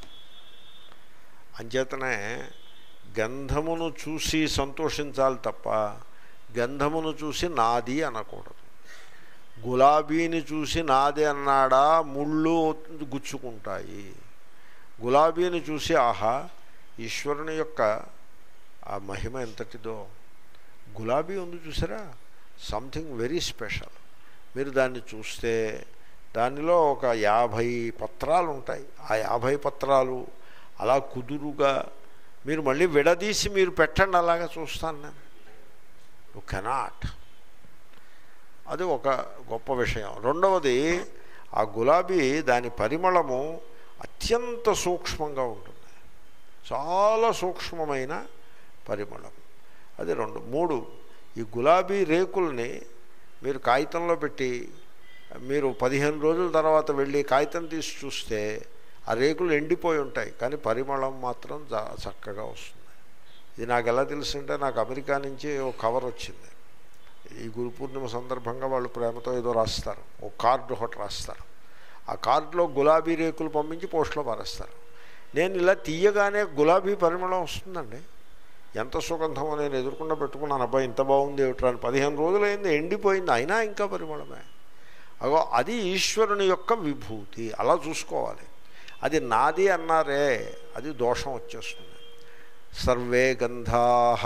అంచేతనే గంధమును చూసి సంతోషించాలి తప్ప గంధమును చూసి నాది అనకూడదు గులాబీని చూసి నాది అన్నాడా ముళ్ళు గుచ్చుకుంటాయి గులాబీని చూసి ఆహా ఈశ్వరుని యొక్క ఆ మహిమ ఎంతటిదో గులాబీ ఉంది చూసారా సంథింగ్ వెరీ స్పెషల్ మీరు దాన్ని చూస్తే దానిలో ఒక యాభై పత్రాలు ఉంటాయి ఆ యాభై పత్రాలు అలా కుదురుగా మీరు మళ్ళీ విడదీసి మీరు పెట్టండి అలాగా చూస్తాను నేను యు కెనాట్ అది ఒక గొప్ప విషయం రెండవది ఆ గులాబీ దాని పరిమళము అత్యంత సూక్ష్మంగా ఉంటుంది చాలా సూక్ష్మమైన పరిమళం అది రెండు మూడు ఈ గులాబీ రేకుల్ని మీరు కాగితంలో పెట్టి మీరు పదిహేను రోజుల తర్వాత వెళ్ళి కాగితం తీసి చూస్తే ఆ రేకులు ఎండిపోయి ఉంటాయి కానీ పరిమళం మాత్రం చా- చక్కగా వస్తుంది ఇది నాకు ఎలా తెలుసుంటే నాకు అమెరికా నుంచి ఒక కవర్ వచ్చింది ఈ గురు పూర్ణిమ సందర్భంగా వాళ్ళు ప్రేమతో ఏదో రాస్తారు ఒక కార్డు ఒకటి రాస్తారు ఆ కార్డులో గులాబీ రేకులు పంపించి పోస్ట్లో పారేస్తారు నేను ఇలా తీయగానే గులాబీ పరిమళం వస్తుందండి ఎంత సుగంధమో నేను ఎదుర్కొండా పెట్టుకున్నాను అబ్బాయి ఇంత బాగుంది ఏమిట్రా అని పదిహేను రోజులైంది ఎండిపోయింది అయినా ఇంకా పరిమళమే అగో అది ఈశ్వరుని యొక్క విభూతి అలా చూసుకోవాలి అది నాది అన్నారే అది దోషం వచ్చేస్తుంది సర్వే గంధా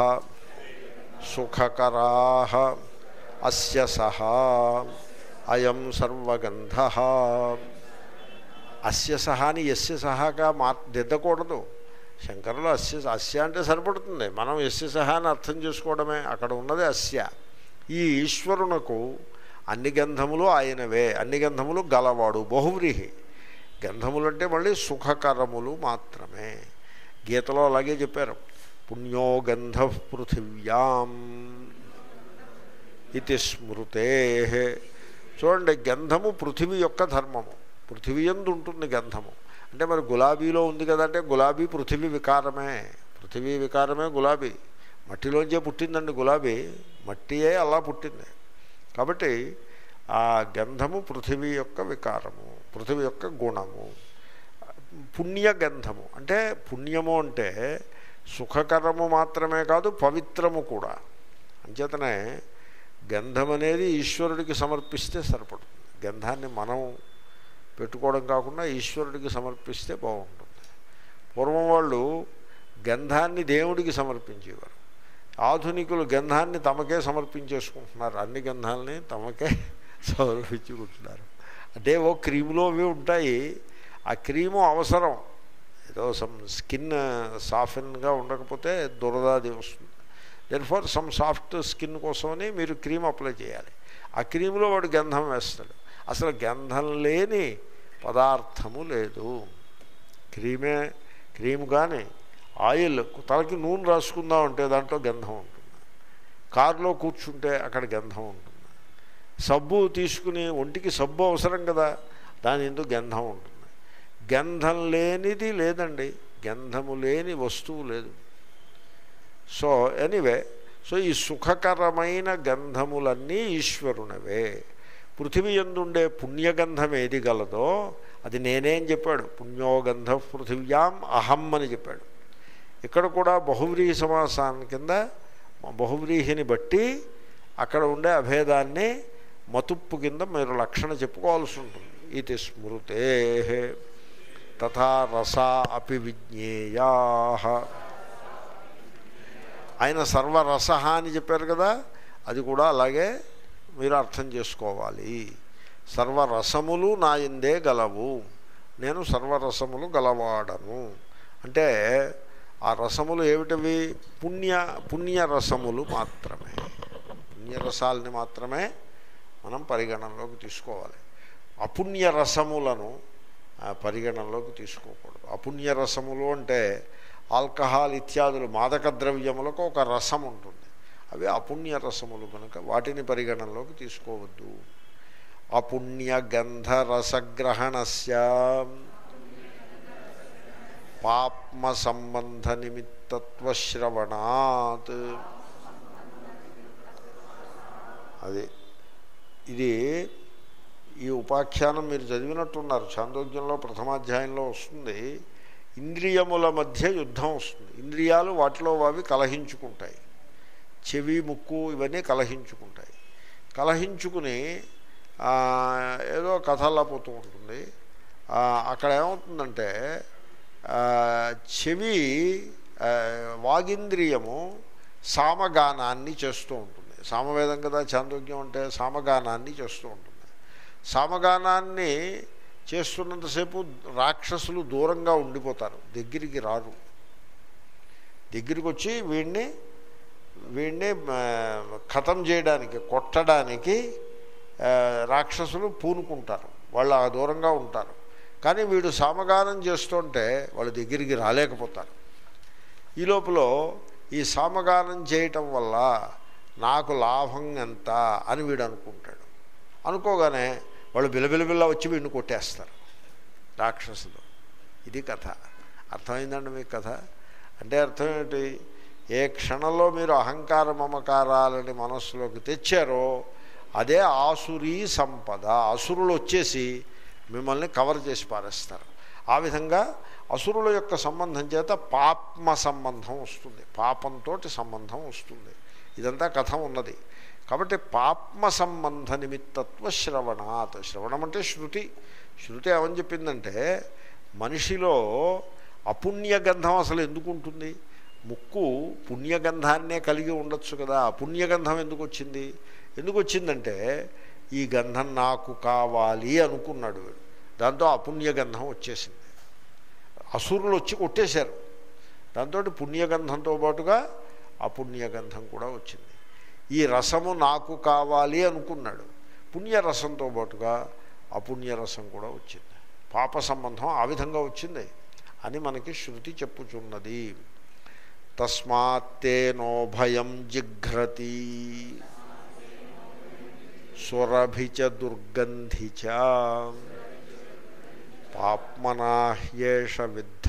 సుఖకరా అస్య సహా అయం సర్వగంధ అస్య సహాని ఎస్య సహాగా మా దిద్దకూడదు శంకరులు అస్య అస్య అంటే సరిపడుతుంది మనం ఎస్య సహా అని అర్థం చేసుకోవడమే అక్కడ ఉన్నది అస్య ఈ ఈశ్వరునకు అన్ని గంధములు ఆయనవే అన్ని గంధములు గలవాడు బహువ్రీహి గంధములు అంటే మళ్ళీ సుఖకరములు మాత్రమే గీతలో అలాగే చెప్పారు పుణ్యో గంధ పృథివ్యాం ఇది స్మృతే చూడండి గంధము పృథివీ యొక్క ధర్మము పృథివీ ఎందు ఉంటుంది గంధము అంటే మరి గులాబీలో ఉంది కదంటే గులాబీ పృథివీ వికారమే పృథివీ వికారమే గులాబీ మట్టిలోంచే పుట్టిందండి గులాబీ మట్టియే అలా పుట్టింది కాబట్టి ఆ గంధము పృథివీ యొక్క వికారము పృథివీ యొక్క గుణము పుణ్యగంధము అంటే పుణ్యము అంటే సుఖకరము మాత్రమే కాదు పవిత్రము కూడా అంచేతనే గంధం అనేది ఈశ్వరుడికి సమర్పిస్తే సరిపడుతుంది గంధాన్ని మనం పెట్టుకోవడం కాకుండా ఈశ్వరుడికి సమర్పిస్తే బాగుంటుంది పూర్వం వాళ్ళు గంధాన్ని దేవుడికి సమర్పించేవారు ఆధునికులు గంధాన్ని తమకే సమర్పించేసుకుంటున్నారు అన్ని గంధాలని తమకే సమర్పించుకుంటున్నారు అంటే ఓ క్రీములో అవి ఉంటాయి ఆ క్రీము అవసరం ఏదో సమ్ స్కిన్ సాఫ్ట్గా ఉండకపోతే దురదాది వస్తుంది then for some soft skin కోసమని మీరు క్రీమ్ అప్లై చేయాలి ఆ క్రీములో వాడు గంధం వేస్తాడు అసలు గంధం లేని పదార్థము లేదు క్రీమే క్రీమ్ కానీ ఆయిల్ తలకి నూనె రాసుకుందాం అంటే దాంట్లో గంధం ఉంటుంది కారులో కూర్చుంటే అక్కడ గంధం ఉంటుంది సబ్బు తీసుకుని ఒంటికి సబ్బు అవసరం కదా దాని ఎందుకు గంధం ఉంటుంది గంధం లేనిది లేదండి గంధము లేని వస్తువు లేదు సో ఎనీవే సో ఈ సుఖకరమైన గంధములన్నీ ఈశ్వరునవే పృథివీ ఎందుండే పుణ్యగంధం ఏది గలదో అది నేనేం చెప్పాడు పుణ్యోగంధ పృథివ్యాం అహం అని చెప్పాడు ఇక్కడ కూడా బహువ్రీహి సమాసాన్ని కింద బహువ్రీహిని బట్టి అక్కడ ఉండే అభేదాన్ని మతుప్పు కింద మీరు లక్షణ చెప్పుకోవాల్సి ఉంటుంది ఇది స్మృతే తథా రసా అపి విజ్ఞేయా ఆయన సర్వరస అని చెప్పారు కదా అది కూడా అలాగే మీరు అర్థం చేసుకోవాలి సర్వరసములు నా ఎందే గలవు నేను సర్వరసములు గలవాడను అంటే ఆ రసములు ఏమిటవి పుణ్య పుణ్యరసములు మాత్రమే పుణ్యరసాలని మాత్రమే మనం పరిగణనలోకి తీసుకోవాలి అపుణ్య రసములను పరిగణనలోకి తీసుకోకూడదు అపుణ్య రసములు అంటే ఆల్కహాల్ ఇత్యాదులు మాదక ద్రవ్యములకు ఒక రసం ఉంటుంది అవి అపుణ్య రసములు కనుక వాటిని పరిగణనలోకి తీసుకోవద్దు అపుణ్య గంధ రసగ్రహణస్య పాప్మ సంబంధ నిమిత్తత్వశ్రవణాత్ అది ఇది ఈ ఉపాఖ్యానం మీరు చదివినట్టున్నారు చాందోగ్యంలో ప్రథమాధ్యాయంలో వస్తుంది ఇంద్రియముల మధ్య యుద్ధం వస్తుంది ఇంద్రియాలు వాటిలో అవి కలహించుకుంటాయి చెవి ముక్కు ఇవన్నీ కలహించుకుంటాయి కలహించుకుని ఏదో కథల్లా పోతూ ఉంటుంది అక్కడ ఏమవుతుందంటే చెవి వాగింద్రియము సామగానాన్ని చేస్తూ ఉంటుంది సామవేదం కదా చాందోగ్యం అంటే సామగానాన్ని చేస్తూ ఉంటుంది సామగానాన్ని చేస్తున్నంతసేపు రాక్షసులు దూరంగా ఉండిపోతారు దగ్గరికి రారు దగ్గరికి వచ్చి వీడిని వీడిని ఖతం చేయడానికి కొట్టడానికి రాక్షసులు పూనుకుంటారు వాళ్ళు ఆ దూరంగా ఉంటారు కానీ వీడు సామగానం చేస్తుంటే వాళ్ళు దగ్గరికి రాలేకపోతారు ఈ లోపల ఈ సామగానం చేయటం వల్ల నాకు లాభం ఎంత అని వీడు అనుకుంటాడు అనుకోగానే వాళ్ళు బిలబిలబిల్ల వచ్చి వీడిని కొట్టేస్తారు రాక్షసులు ఇది కథ అర్థమైందండి మీకు కథ అంటే అర్థం ఏంటి ఏ క్షణంలో మీరు అహంకార మమకారాలని మనస్సులోకి తెచ్చారో అదే ఆసురీ సంపద అసురులు వచ్చేసి మిమ్మల్ని కవర్ చేసి పారేస్తారు ఆ విధంగా అసురుల యొక్క సంబంధం చేత పాప్మ సంబంధం వస్తుంది పాపంతో సంబంధం వస్తుంది ఇదంతా కథ ఉన్నది కాబట్టి పాప్మ సంబంధ నిమిత్తత్వ శ్రవణాత్ శ్రవణం అంటే శృతి శృతి ఏమని చెప్పిందంటే మనిషిలో అపుణ్యగంధం అసలు ఎందుకు ఉంటుంది ముక్కు పుణ్యగంధాన్నే కలిగి ఉండొచ్చు కదా పుణ్యగంధం ఎందుకు వచ్చింది ఎందుకు వచ్చిందంటే ఈ గంధం నాకు కావాలి అనుకున్నాడు వీడు దాంతో అపుణ్యగంధం వచ్చేసింది అసురులు వచ్చి కొట్టేశారు దాంతో పుణ్యగంధంతో పాటుగా అపుణ్యగంధం కూడా వచ్చింది ఈ రసము నాకు కావాలి అనుకున్నాడు పుణ్యరసంతో పాటుగా అపుణ్యరసం కూడా వచ్చింది పాప సంబంధం ఆ విధంగా వచ్చింది అని మనకి శృతి చెప్పుచున్నది తస్మాత్తే నోభయం జిఘ్రతి సురభిచ దుర్గంధిచ పాప్మనాహ్యేష విద్ధ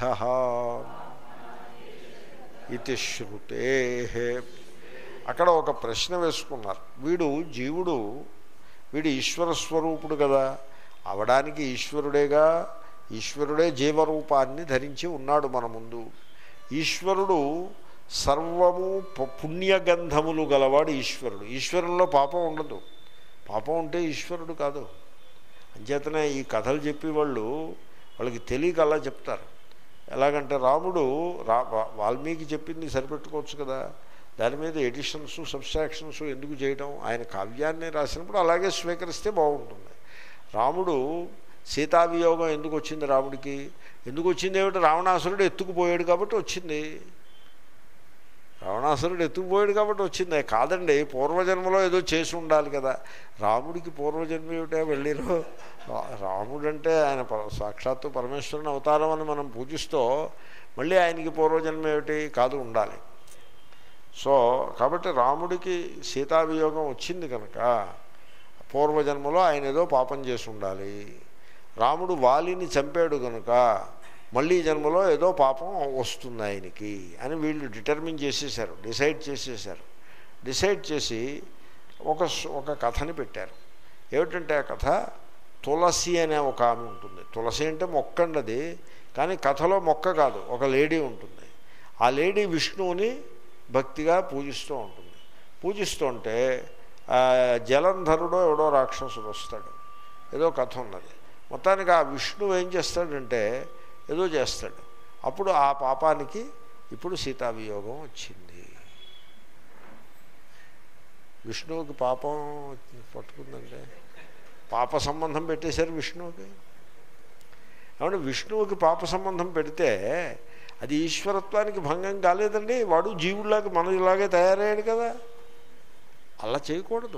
ఇది శృతే అక్కడ ఒక ప్రశ్న వేసుకున్నారు వీడు జీవుడు వీడు ఈశ్వర స్వరూపుడు కదా అవడానికి ఈశ్వరుడేగా ఈశ్వరుడే జీవరూపాన్ని ధరించి ఉన్నాడు మన ముందు ఈశ్వరుడు సర్వము పు- పుణ్యగంధములు గలవాడు ఈశ్వరుడు ఈశ్వరుల్లో పాపం ఉండదు పాపం ఉంటే ఈశ్వరుడు కాదు అంచేతనే ఈ కథలు చెప్పేవాళ్ళు వాళ్ళకి తెలియక అలా చెప్తారు ఎలాగంటే రాముడు రా వా- వాల్మీకి చెప్పింది సరిపెట్టుకోవచ్చు కదా దాని మీద ఎడిషన్స్ సబ్స్ట్రాక్షన్స్ ఎందుకు చేయడం ఆయన కావ్యాన్ని రాసినప్పుడు అలాగే స్వీకరిస్తే బాగుంటుంది రాముడు సీతావియోగం ఎందుకు వచ్చింది రాముడికి ఎందుకు వచ్చింది ఏమిటి రావణాసురుడు ఎత్తుకుపోయాడు కాబట్టి వచ్చింది రావణాసురుడు ఎత్తుకుపోయాడు కాబట్టి వచ్చింది కాదండి పూర్వజన్మలో ఏదో చేసి ఉండాలి కదా రాముడికి పూర్వజన్మ ఏమిటా వెళ్ళిరో రాముడు అంటే ఆయన పర- సాక్షాత్తు పరమేశ్వరుని అవతారం అని మనం పూజిస్తూ మళ్ళీ ఆయనకి పూర్వజన్మ ఏమిటి కాదు ఉండాలి సో కాబట్టి రాముడికి సీతావియోగం వచ్చింది కనుక పూర్వజన్మలో ఆయన ఏదో పాపం చేసి ఉండాలి రాముడు వాలిని చంపాడు కనుక మళ్ళీ జన్మలో ఏదో పాపం వస్తుంది ఆయనకి అని వీళ్ళు డిటర్మిన్ చేసేసారు డిసైడ్ చేసేసారు డిసైడ్ చేసి ఒక స్- ఒక కథని పెట్టారు ఏమిటంటే ఆ కథ తులసి అనే ఒక ఆమె ఉంటుంది తులసి అంటే మొక్క అండి అది కానీ కథలో మొక్క కాదు ఒక లేడీ ఉంటుంది ఆ లేడీ విష్ణువుని భక్తిగా పూజిస్తూ ఉంటుంది పూజిస్తుంటే ఆ, జలంధరుడో ఎవడో రాక్షసుడు వస్తాడు ఏదో కథ ఉన్నది మొత్తానికి ఆ విష్ణువు ఏం చేస్తాడంటే ఏదో చేస్తాడు అప్పుడు ఆ పాపానికి ఇప్పుడు సీతావియోగం వచ్చింది విష్ణువుకి పాపం పట్టుకుందంటే పాప సంబంధం పెట్టేశారు విష్ణువుకి ఏమంటే విష్ణువుకి పాప సంబంధం పెడితే అది ఈశ్వరత్వానికి భంగం కాలేదండి వాడు జీవుల్లాగా మనలాగే తయారయ్యాడు కదా అలా చేయకూడదు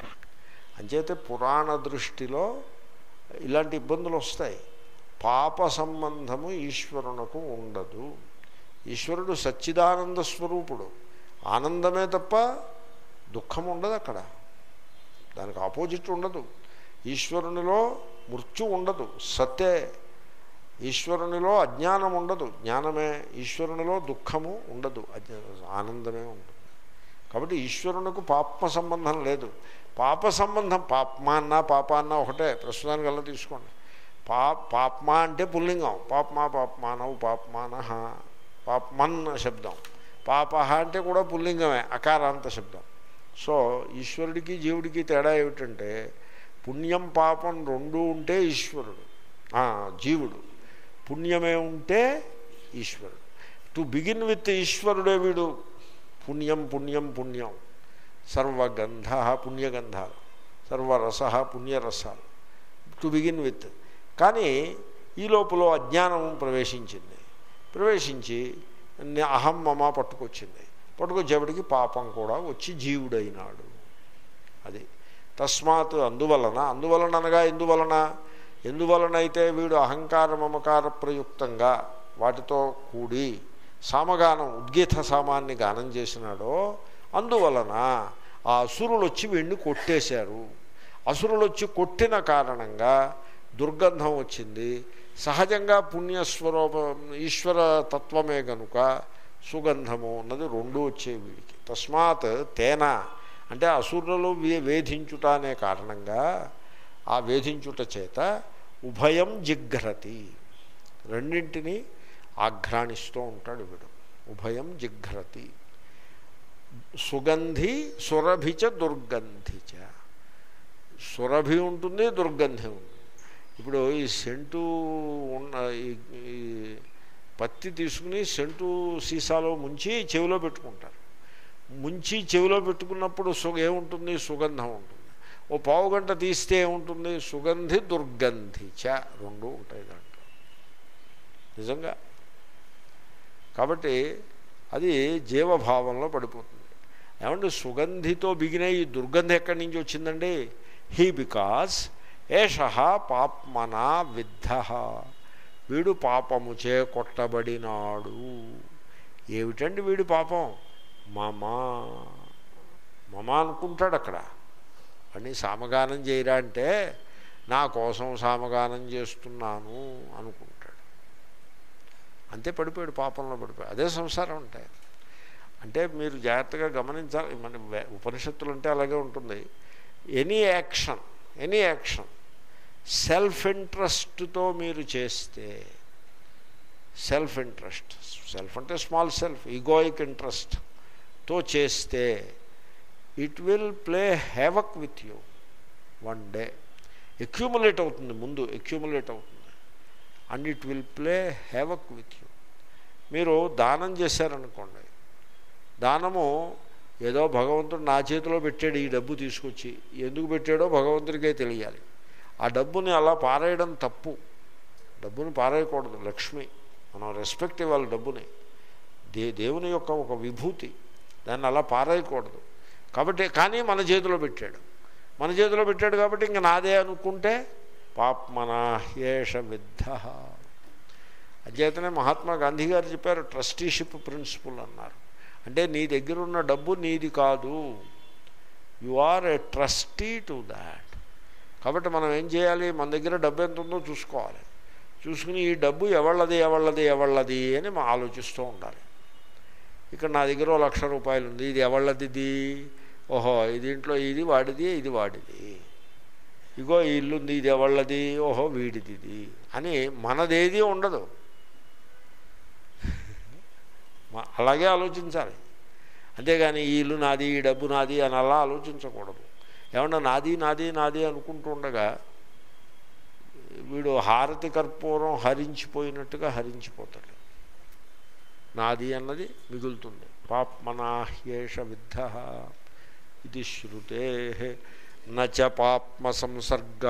అంచేతే పురాణ దృష్టిలో ఇలాంటి ఇబ్బందులు వస్తాయి పాప సంబంధము ఈశ్వరునకు ఉండదు ఈశ్వరుడు సచ్చిదానంద స్వరూపుడు ఆనందమే తప్ప దుఃఖం ఉండదు అక్కడ దానికి ఆపోజిట్ ఉండదు ఈశ్వరునిలో మృత్యు ఉండదు సత్తే ఈశ్వరునిలో అజ్ఞానం ఉండదు జ్ఞానమే ఈశ్వరునిలో దుఃఖము ఉండదు అజ్ఞా- ఆనందమే ఉంటుంది కాబట్టి ఈశ్వరునికి పాప సంబంధం లేదు పాప సంబంధం పాప్మా అన్నా పాప అన్నా ఒకటే ప్రస్తుతానికి అలా తీసుకోండి పా పాప్మా అంటే పుల్లింగం పాప్మా పాప్మానవు పాప్మాన పాప్మన్ శబ్దం పాప అంటే కూడా పుల్లింగమే అకారాంత శబ్దం సో ఈశ్వరుడికి జీవుడికి తేడా ఏమిటంటే పుణ్యం పాపం రెండు ఉంటే ఈశ్వరుడు ఆ, జీవుడు పుణ్యమే ఉంటే ఈశ్వరుడు టు బిగిన్ విత్ ఈశ్వరుడే వీడు పుణ్యం పుణ్యం పుణ్యం సర్వగంధ పుణ్యగంధాలు సర్వరస పుణ్యరసాలు టు బిగిన్ విత్ కానీ ఈ లోపల అజ్ఞానం ప్రవేశించింది ప్రవేశించి నే- అహం మమ పట్టుకొచ్చింది పట్టుకొచ్చేపటికి పాపం కూడా వచ్చి జీవుడైనాడు అది తస్మాత్ అందువలన అందువలన అనగా ఎందువలన ఎందువలన అయితే వీడు అహంకార మమకార ప్రయుక్తంగా వాటితో కూడి సామగానం ఉద్గీత సామాన్ని గానం చేసినాడో అందువలన ఆ అసురులు వచ్చి వీడిని కొట్టేశారు అసురులు వచ్చి కొట్టిన కారణంగా దుర్గంధం వచ్చింది సహజంగా పుణ్యస్వరూప ఈశ్వర తత్వమే గనుక సుగంధము ఉన్నది రెండు వచ్చే వీడికి తస్మాత్ తేన అంటే అసురులు వే- వేధించుట అనే కారణంగా ఆ వేధించుట చేత ఉభయం జిఘ్రతి రెండింటినీ ఆఘ్రాణిస్తూ ఉంటాడు వీడు ఉభయం జిఘ్రతి సుగంధి సురభిచ దుర్గంధిచ సురభి ఉంటుంది దుర్గంధి ఉంటుంది ఇప్పుడు ఈ సెంటు ఉన్న ఈ ఈ పత్తి తీసుకుని సెంటు సీసాలో ముంచి చెవిలో పెట్టుకుంటారు ముంచి చెవిలో పెట్టుకున్నప్పుడు సు ఏముంటుంది సుగంధం ఉంటుంది ఓ పావు గంట తీస్తే ఏముంటుంది సుగంధి దుర్గంధి చ రెండు ఉంటాయి దాంట్లో నిజంగా కాబట్టి అది జీవభావంలో పడిపోతుంది ఏమంటే సుగంధితో బిగిన ఈ దుర్గంధి ఎక్కడి నుంచి వచ్చిందండి హీ బికాస్ ఏష పాప్మనా విద్ధ వీడు పాపముచే కొట్టబడినాడు ఏమిటండి వీడి పాపం మమా మమ అనుకుంటాడు అక్కడ అని సామగానం చేయరా అంటే నా కోసం సామగానం చేస్తున్నాను అనుకుంటాడు అంతే పడిపోయాడు పాపంలో పడిపోయాడు అదే సంసారం అంటే అంటే మీరు జాగ్రత్తగా గమనించాలి మన వే- ఉపనిషత్తులు అంటే అలాగే ఉంటుంది any action any action self ఇంట్రెస్ట్తో మీరు చేస్తే సెల్ఫ్ ఇంట్రెస్ట్ సెల్ఫ్ అంటే స్మాల్ సెల్ఫ్ ఈగోయిక్ ఇంట్రెస్ట్తో చేస్తే it will play havoc with you one day accumulate అవుతుంది ముందు ఎక్యూములేట్ అవుతుంది and it will play havoc with you మీరు దానం చేశారనుకోండి దానము ఏదో భగవంతుడు నా చేతిలో పెట్టాడు ఈ డబ్బు తీసుకొచ్చి ఎందుకు పెట్టాడో భగవంతుడికే తెలియాలి ఆ డబ్బుని అలా పారేయడం తప్పు డబ్బుని పారేయకూడదు లక్ష్మి మనం రెస్పెక్ట్ ఇవ్వాలి డబ్బుని దే దేవుని యొక్క ఒక విభూతి దాన్ని అలా పారేయకూడదు కాబట్టి కానీ మన చేతిలో పెట్టాడు మన చేతిలో పెట్టాడు కాబట్టి ఇంక నాదే అనుకుంటే పాప్మన ఏష విద్ధ అంచేతనే మహాత్మా గాంధీ గారు చెప్పారు ట్రస్టీషిప్ ప్రిన్సిపల్ అన్నారు అంటే నీ దగ్గర ఉన్న డబ్బు నీది కాదు you are a trustee to that కాబట్టి మనం ఏం చేయాలి మన దగ్గర డబ్బు ఎంత ఉందో చూసుకోవాలి చూసుకుని ఈ డబ్బు ఎవళ్ళది ఎవళ్ళది ఎవళ్ళది అని మనం ఆలోచిస్తూ ఉండాలి ఇక్కడ నా దగ్గర ఓ లక్ష రూపాయలు ఉంది ఇది ఎవళ్ళది ఇది ఓహో దీంట్లో ఇది వాడిది ఇది వాడిది ఇగో ఈ ఇల్లు ఉంది ఇది ఎవళ్ళది ఓహో వీడిది ఇది అని మనదేది ఉండదు మ- అలాగే ఆలోచించాలి అంతేగాని ఈ ఇల్లు నాది ఈ డబ్బు నాది అని అలా ఆలోచించకూడదు ఏమన్నా నాది నాది నాది అనుకుంటూ ఉండగా వీడు హారతి కర్పూరం హరించిపోయినట్టుగా హరించిపోతాడు నాది అన్నది మిగులుతుంది పాప్మనాహ్యేష విద్ధ ఇది శ్రుతే నచ పాప్మ సంసర్గ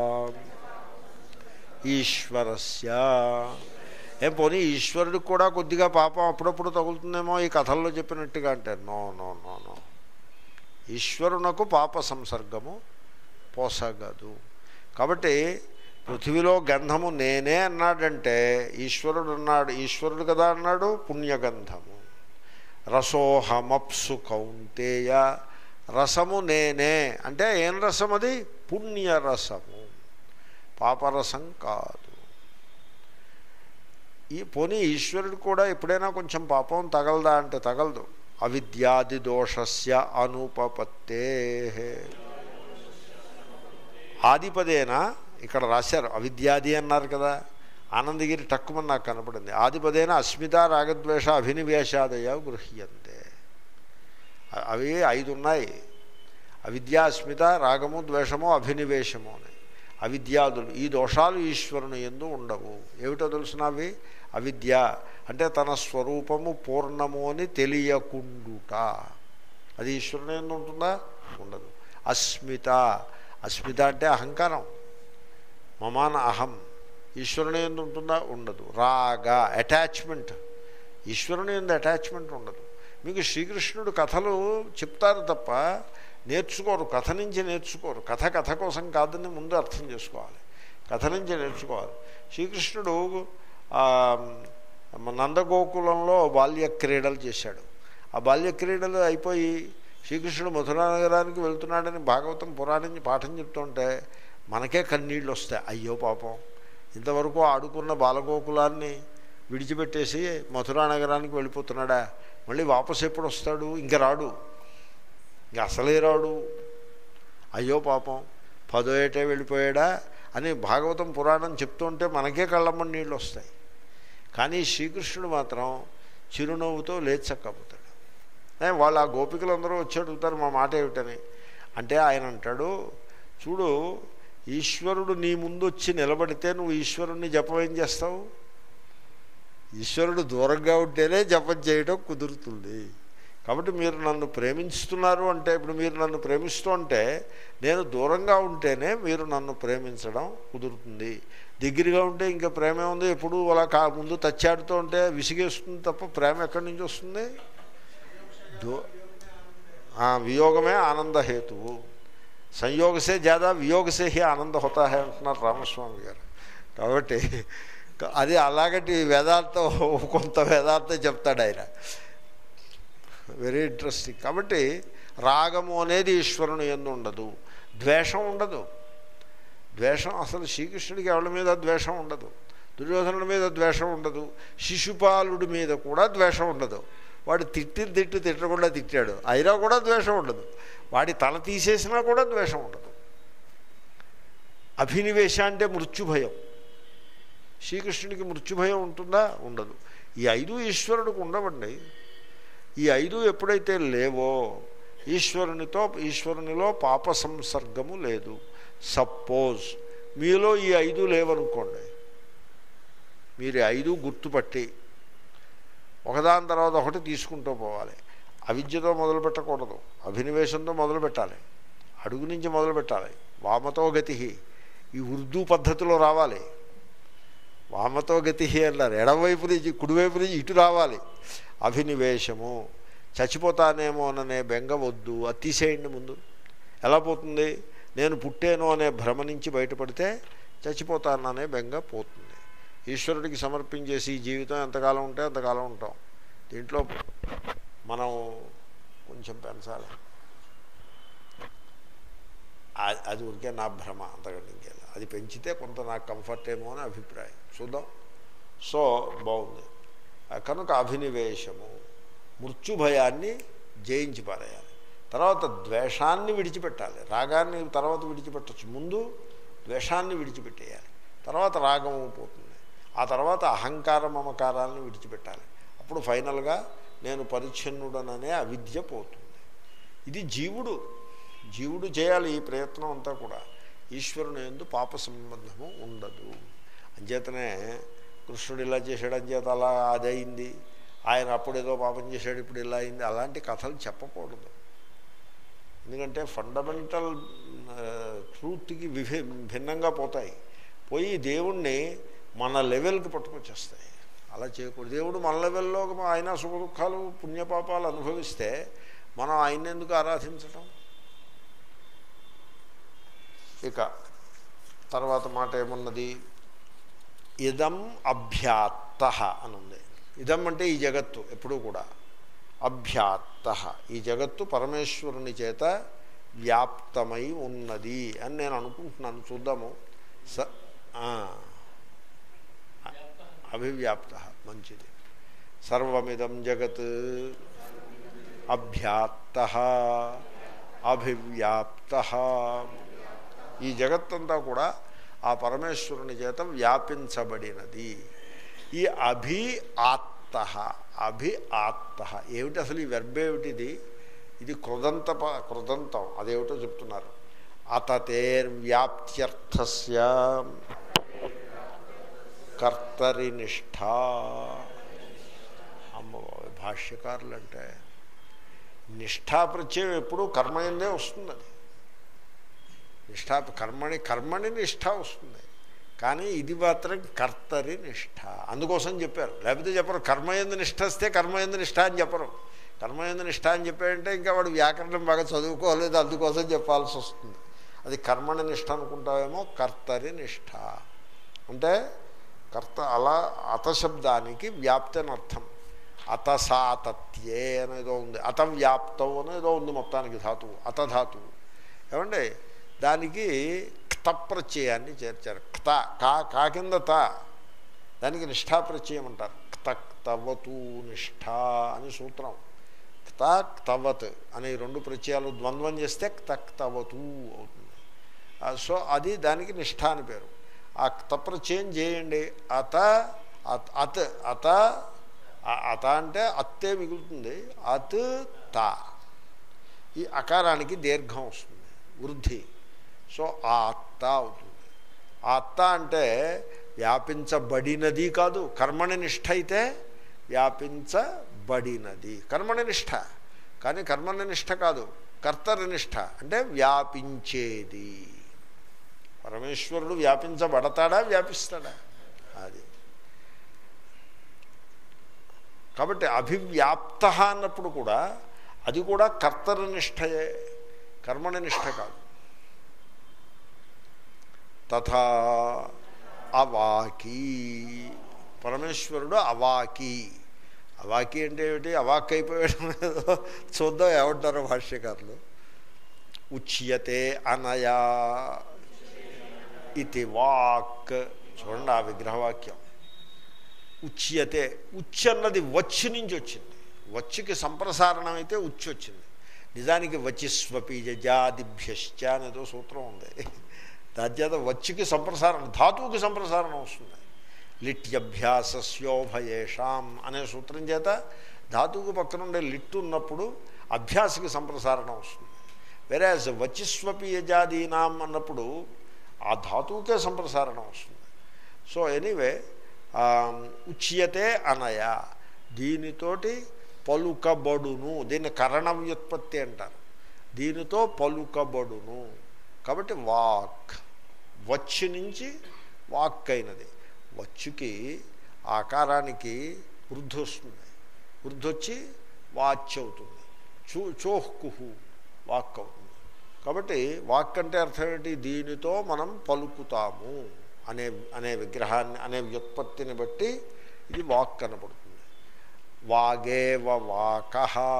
ఈశ్వరస్య ఏం పోనీ ఈశ్వరుడికి కూడా కొద్దిగా పాపం అప్పుడప్పుడు తగులుతుందేమో ఈ కథల్లో చెప్పినట్టుగా అంటే నో నో నో నో ఈశ్వరునకు పాప సంసర్గము పోసగదు కాబట్టి పృథివీలో గంధము నేనే అన్నాడంటే ఈశ్వరుడు అన్నాడు ఈశ్వరుడు కదా అన్నాడు పుణ్యగంధము రసోహమప్సు కౌంతేయ రసము నేనే అంటే ఏం రసం అది పుణ్యరసము పాపరసం కాదు ఈ పోనీ ఈశ్వరుడు కూడా ఎప్పుడైనా కొంచెం పాపం తగలదా అంటే తగలదు అవిద్యాది దోషస్య అనుపపత్తే ఆదిపదేనా ఇక్కడ రాశారు అవిద్యాది అన్నారు కదా ఆనందగిరి టక్కుమని నాకు కనపడింది ఆదిపదేన అస్మిత రాగద్వేష అభినివేశాదయ గృహ్యంతే అ- అవి ఐదు ఉన్నాయి అవిద్య అస్మిత రాగము ద్వేషము అభినివేశము అని అవిద్యాదులు ఈ దోషాలు ఈశ్వరుని ఎందు ఉండవు ఏమిటో తెలుసిన అవి అవిద్య అంటే తన స్వరూపము పూర్ణము అని తెలియకుండుట అది ఈశ్వరుని ఎందు ఉంటుందా ఉండదు అస్మిత అస్మిత అంటే అహంకారం మమాన అహం ఈశ్వరుని ఎందు ఉంటుందా ఉండదు రాగ అటాచ్మెంట్ ఈశ్వరుని ఎందు అటాచ్మెంట్ ఉండదు మీకు శ్రీకృష్ణుడు కథలు చెప్తారు తప్ప నేర్చుకోరు కథ నుంచి నేర్చుకోరు కథ కథ కోసం కాదని ముందు అర్థం చేసుకోవాలి కథ నుంచి నేర్చుకోవాలి శ్రీకృష్ణుడు ఆ, నందగోకులంలో బాల్య క్రీడలు చేశాడు ఆ బాల్య క్రీడలు అయిపోయి శ్రీకృష్ణుడు మధురా నగరానికి వెళ్తున్నాడని భాగవతం పురాణం పాఠం చెప్తుంటే మనకే కన్నీళ్ళు వస్తాయి అయ్యో పాపం ఇంతవరకు ఆడుకున్న బాలగోకులాన్ని విడిచిపెట్టేసి మథురా నగరానికి వెళ్ళిపోతున్నాడా మళ్ళీ వాపసు ఎప్పుడు వస్తాడు ఇంకా రాడు ఇంకా అసలే రాడు అయ్యో పాపం పదో ఏటే వెళ్ళిపోయాడా అని భాగవతం పురాణం చెప్తుంటే మనకే కళ్ళమ్మని నీళ్ళు వస్తాయి కానీ శ్రీకృష్ణుడు మాత్రం చిరునవ్వుతో లేచక్కపోతాడు ఏ, వాళ్ళు ఆ గోపికలందరూ వచ్చి అడుగుతారు మా మాట ఏమిటని అంటే ఆయన అంటాడు చూడు ఈశ్వరుడు నీ ముందు వచ్చి నిలబడితే నువ్వు ఈశ్వరుణ్ణి జపం ఏం చేస్తావు ఈశ్వరుడు దూరంగా ఉంటేనే జపం చేయడం కుదురుతుంది కాబట్టి మీరు నన్ను ప్రేమిస్తున్నారు అంటే ఇప్పుడు మీరు నన్ను ప్రేమిస్తూ ఉంటే నేను దూరంగా ఉంటేనే మీరు నన్ను ప్రేమించడం కుదురుతుంది దగ్గరగా ఉంటే ఇంకా ప్రేమ ఉంది ఎప్పుడు అలా కా ముందు తచ్చాడుతూ ఉంటే విసిగేస్తుంది తప్ప ప్రేమ ఎక్కడి నుంచి వస్తుంది దో ఆ, వియోగమే ఆనందహేతువు సంయోగసే జాదా వియోగసే హి ఆనంద హోతా హే అంటున్నారు రామస్వామి గారు కాబట్టి క- అది అలాగటి వేదాంతం కొంత వేదాంతం చెప్తాడు ఆయన వెరీ ఇంట్రెస్టింగ్ కాబట్టి రాగము అనేది ఈశ్వరుని ఎందు ఉండదు ద్వేషం ఉండదు ద్వేషం అసలు శ్రీకృష్ణుడికి ఎవరి మీద ద్వేషం ఉండదు దుర్యోధనుడి మీద ద్వేషం ఉండదు శిశుపాలుడి మీద కూడా ద్వేషం ఉండదు వాడు తిట్టిన తిట్టు తిట్టకుండా తిట్టాడు అయినా కూడా ద్వేషం ఉండదు వాడి తల తీసేసినా కూడా ద్వేషం ఉండదు అభినివేశ అంటే మృత్యుభయం శ్రీకృష్ణుడికి మృత్యుభయం ఉంటుందా ఉండదు ఈ ఐదు ఈశ్వరుడికి ఉండవండి ఈ ఐదు ఎప్పుడైతే లేవో ఈశ్వరునితో ఈశ్వరునిలో పాప సంసర్గము లేదు సపోజ్ మీలో ఈ ఐదు లేవనుకోండి మీరు ఈ ఐదు గుర్తుపట్టి ఒకదాని తర్వాత ఒకటి తీసుకుంటూ పోవాలి అవిద్యతో మొదలు పెట్టకూడదు అభినివేశంతో మొదలు పెట్టాలి అడుగు నుంచి మొదలు పెట్టాలి వామతో గతి ఈ ఉర్దూ పద్ధతిలో రావాలి వామతో గతి అన్నారు ఎడమవైపు నుంచి కుడివైపు నుంచి ఇటు రావాలి అభినివేశము చచ్చిపోతానేమో అనే బెంగ వద్దు అది తీసేయండి ముందు ఎలా పోతుంది నేను పుట్టాను అనే భ్రమ నుంచి బయటపడితే చచ్చిపోతాననే బెంగ పోతుంది ఈశ్వరుడికి సమర్పించేసి ఈ జీవితం ఎంతకాలం ఉంటే అంతకాలం ఉంటాం దీంట్లో మనం కొంచెం పెంచాలి ఆ- అది ఉరికే నా భ్రమ అంతకంటే ఇంకేలా అది పెంచితే కొంత నాకు కంఫర్ట్ ఏమో అని అభిప్రాయం చూద్దాం సో బాగుంది ఆ కనుక అభినివేశము మృత్యు భయాన్ని జయించి పారేయాలి తర్వాత ద్వేషాన్ని విడిచిపెట్టాలి రాగాన్ని తర్వాత విడిచిపెట్టచ్చు ముందు ద్వేషాన్ని విడిచిపెట్టేయాలి తర్వాత రాగము పోతుంది ఆ తర్వాత అహంకార మమకారాలను విడిచిపెట్టాలి అప్పుడు ఫైనల్గా నేను పరిచ్ఛిన్నుడననే అవిద్య పోతుంది ఇది జీవుడు జీవుడు చేయాలి ఈ ప్రయత్నం అంతా కూడా ఈశ్వరుని ఎందు పాప సంబంధము ఉండదు అంచేతనే కృష్ణుడు ఇలా చేశాడు అంచేత అలా అదయింది ఆయన అప్పుడు ఏదో పాపం చేశాడు ఇప్పుడు ఇలా అయింది అలాంటి కథలు చెప్పకూడదు ఎందుకంటే ఫండమెంటల్ ట్రూత్కి విభి భిన్నంగా పోతాయి పోయి దేవుణ్ణి మన లెవెల్కి పట్టుకొచ్చేస్తాయి అలా చేయకూడదు దేవుడు మన లెవెల్లో ఆయన సుఖ దుఃఖాలు పుణ్యపాపాలు అనుభవిస్తే మనం ఆయన ఎందుకు ఆరాధించటం ఇక తర్వాత మాట ఏమున్నది ఇదం అభ్యాత్త అని ఉంది ఇదం అంటే ఈ జగత్తు ఎప్పుడూ కూడా అభ్యాత్త ఈ జగత్తు పరమేశ్వరుని చేత వ్యాప్తమై ఉన్నది అని నేను అనుకుంటున్నాను చూద్దాము స ఆ. అభివ్యాప్త మంచిది సర్వమిదం జగత్ అభ్యాత్త అభివ్యాప్త ఈ జగత్తంతా కూడా ఆ పరమేశ్వరుని చేత వ్యాపించబడినది ఈ అభి ఆత్త అభి ఆత్త ఏమిటి అసలు ఈ వెర్బ్ ఏమిటిది ఇది కృదంత ప- కృదంతం అదేమిటో చెప్తున్నారు అతతేర్వ్యాప్త్యర్థస్య కర్తరినిష్ట అమ్మ బాబోయ్, భాష్యకారులు అంటే నిష్ఠా ప్రత్యయం ఎప్పుడూ కర్మయందే వస్తుంది అది నిష్ఠా కర్మని కర్మని నిష్ఠ వస్తుంది కానీ ఇది మాత్రం కర్తరి నిష్ఠ అందుకోసం చెప్పారు లేకపోతే చెప్పరు కర్మయందు నిష్ఠ వస్తే కర్మయందు నిష్ఠ అని చెప్పరు కర్మయందు నిష్ఠ అని చెప్పారంటే ఇంకా వాడు వ్యాకరణం బాగా చదువుకోలేదు అందుకోసం చెప్పాల్సి వస్తుంది అది కర్మని నిష్ఠ అనుకుంటావేమో కర్తరి నిష్ఠ అంటే కర్త అలా అతశబ్దానికి వ్యాప్తి అని అర్థం అతసాతత్యే అనేదో ఉంది అత వ్యాప్తం అనేదో ఉంది మొత్తానికి ధాతువు అత ధాతువు ఏమండి దానికి క్త ప్రత్యయాన్ని చేర్చారు క్త కా కా కింద త దానికి నిష్ఠా ప్రత్యయం అంటారు క్త క్తవతు నిష్ఠ అని సూత్రం క్త క్తవత్ అనే ఈ రెండు ప్రత్యయాలు ద్వంద్వం చేస్తే క్త క్తవతు అవుతుంది ఆ, సో అది దానికి నిష్ఠ అని పేరు ఆ క్త ప్రత్యయం చేయండి అత అత్ అత్ అత ఆ- అత అంటే అత్తే మిగులుతుంది అత్ తా ఈ అకారానికి దీర్ఘం వస్తుంది వృద్ధి సో ఆ అత్త అవుతుంది ఆ అత్త అంటే వ్యాపించబడినది కాదు కర్మని నిష్ఠ అయితే వ్యాపించబడినది కర్మని నిష్ఠ కానీ కర్మని నిష్ఠ కాదు కర్తరి నిష్ఠ అంటే వ్యాపించేది పరమేశ్వరుడు వ్యాపించబడతాడా వ్యాపిస్తాడా అది కాబట్టి అభివ్యాప్త అన్నప్పుడు కూడా అది కూడా కర్తరి నిష్ఠయే కర్మని నిష్ఠ కాదు తథా అవాకి పరమేశ్వరుడు అవాకి అవాకి అంటే ఏమిటి అవాక్ అయిపోయాడు ఏదో చూద్దాం ఏమంటారో భాష్యకారులు ఉచ్యతే అనయా ఇది వాక్ చూడండి ఆ విగ్రహవాక్యం ఉచ్యతే ఉచ్ అన్నది వచ్చి నుంచి వచ్చింది వచ్చికి సంప్రసారణం అయితే ఉచ్చి వచ్చింది నిజానికి వచ్చిస్వపి జజాదిభ్యశ్చ అనేదో సూత్రం ఉంది దాని చేత వచ్చికి సంప్రసారణం ధాతువుకి సంప్రసారణం వస్తుంది లిట్యభ్యాసస్యోభయేషాం అనే సూత్రం చేత ధాతువుకు పక్కనుండే లిట్టు ఉన్నప్పుడు అభ్యాసకి సంప్రసారణం వస్తుంది వేరే వచ్చిస్వపి యజాదీనాం అన్నప్పుడు ఆ ధాతువుకే సంప్రసారణం వస్తుంది సో ఎనీవే ఉచ్యతే అనయ దీనితోటి పలుకబడును దీన్ని కరణ వ్యుత్పత్తి అంటారు దీనితో పలుకబడును కాబట్టి వాక్ వచ్చి నుంచి వాక్ అయినది వచ్చుకి ఆకారానికి వృద్ధి వస్తుంది వృద్ధి వచ్చి వాచ్ అవుతుంది చూ చోహ్కుహు వాక్ అవుతుంది కాబట్టి వాక్ అంటే అర్థం ఏంటి దీనితో మనం పలుకుతాము అనే అనే విగ్రహాన్ని అనే వ్యుత్పత్తిని బట్టి ఇది వాక్ కనపడుతుంది వాగేవ వాక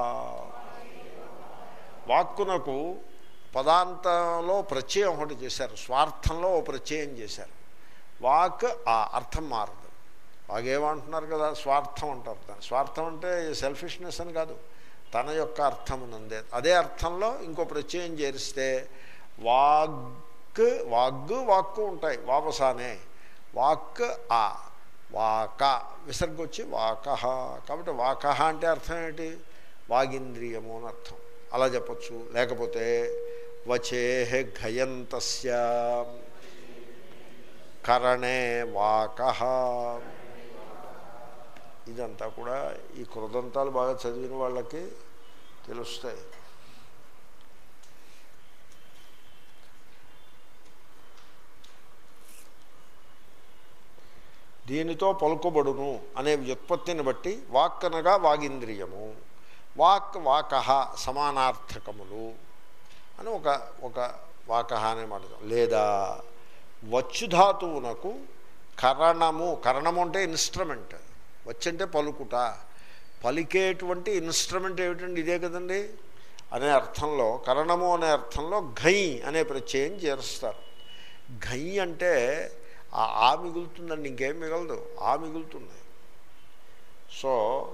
వాక్కునకు పదాంతంలో ప్రత్యయం ఒకటి చేశారు స్వార్థంలో ఓ ప్రత్యయం చేశారు వాక్ ఆ అర్థం మారదు వాగేమంటున్నారు కదా స్వార్థం అంటారు దాన్ని స్వార్థం అంటే సెల్ఫిష్నెస్ అని కాదు తన యొక్క అర్థమునందే అదే అర్థంలో ఇంకో ప్రత్యయం చేరిస్తే వాగ్ వాగ్గు వాక్కు ఉంటాయి వాపసానే వాక్ ఆ వాక విసర్గ వచ్చి వాక కాబట్టి వాక అంటే అర్థం ఏంటి వాగింద్రియము అని అర్థం అలా చెప్పచ్చు లేకపోతే వచే గయంతస్య కరణే వాక ఇదంతా కూడా ఈ కృదంతాలు బాగా చదివిన వాళ్ళకి తెలుస్తాయి దీనితో పలుకబడును అనే వ్యుత్పత్తిని బట్టి వాక్ అనగా వాగింద్రియము వాక్ వాక సమానార్థకములు అని ఒక ఒక వాక అనే మాట లేదా వచ్చుధాతువునకు కరణము కరణము అంటే ఇన్స్ట్రుమెంట్ వచ్చంటే పలుకుట పలికేటువంటి ఇన్స్ట్రుమెంట్ ఏమిటండి ఇదే కదండి అనే అర్థంలో కరణము అనే అర్థంలో ఘై అనే ప్రత్యయం చేరుస్తారు ఘై అంటే ఆ ఆ మిగులుతుందండి ఇంకేం మిగలదు ఆ మిగులుతుంది సో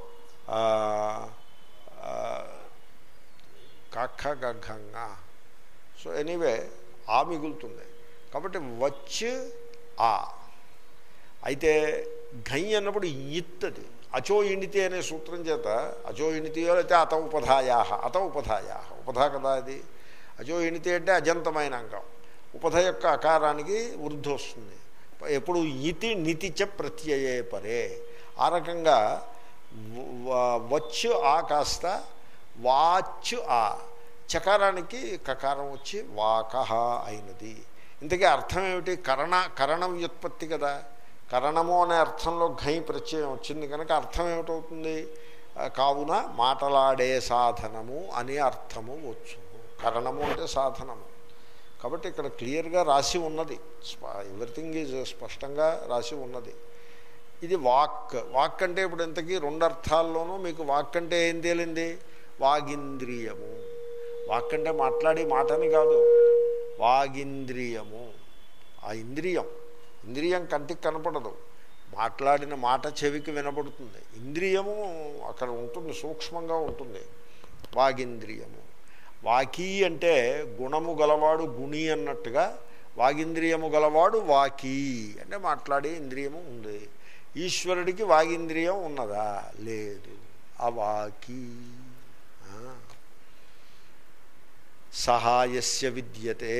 కక్క గఘంగా సో ఎనీవే ఆ మిగులుతుంది కాబట్టి వచ్చి ఆ అయితే ఘై అన్నప్పుడు ఇత్తది అచో ఇణితి అనే సూత్రం చేత అచో ఇణితియో అయితే అత ఉపధాయా అత ఉపధాయా ఉపధా కదా అది అచో ఇణితి అంటే అజంతమైన అంగం ఉపధ యొక్క అకారానికి వృద్ధి వస్తుంది ఎప్పుడు ఇతి నితిచ ప్రత్యయే పరే ఆ రకంగా వచ్చు ఆ కాస్త వాచ్ ఆ చకారానికి కకారం వచ్చి వాకహ అయినది ఇంతకీ అర్థం ఏమిటి కరణ కరణ వ్యుత్పత్తి కదా కరణము అనే అర్థంలో ఘై ప్రత్యయం వచ్చింది కనుక అర్థం ఏమిటవుతుంది కావున మాటలాడే సాధనము అనే అర్థము వచ్చు కరణము అంటే సాధనము కాబట్టి ఇక్కడ క్లియర్గా రాసి ఉన్నది ఎవ్రీథింగ్ ఈజ్ స్పష్టంగా రాసి ఉన్నది ఇది వాక్ వాక్ అంటే ఇప్పుడు ఇంతకీ రెండు అర్థాల్లోనూ మీకు వాక్ అంటే ఏం తేలింది వాగింద్రియము వాక్ అంటే మాట్లాడి మాటని కాదు వాగింద్రియము ఆ ఇంద్రియం ఇంద్రియం కంటికి కనపడదు మాట్లాడిన మాట చెవికి వినబడుతుంది ఇంద్రియము అక్కడ ఉంటుంది సూక్ష్మంగా ఉంటుంది వాగింద్రియము వాకీ అంటే గుణము గలవాడు గుణి అన్నట్టుగా వాగింద్రియము గలవాడు వాకీ అంటే మాట్లాడే ఇంద్రియము ఉంది ఈశ్వరుడికి వాగింద్రియం ఉన్నదా లేదు అవాకీ సహాయస్య విద్యతే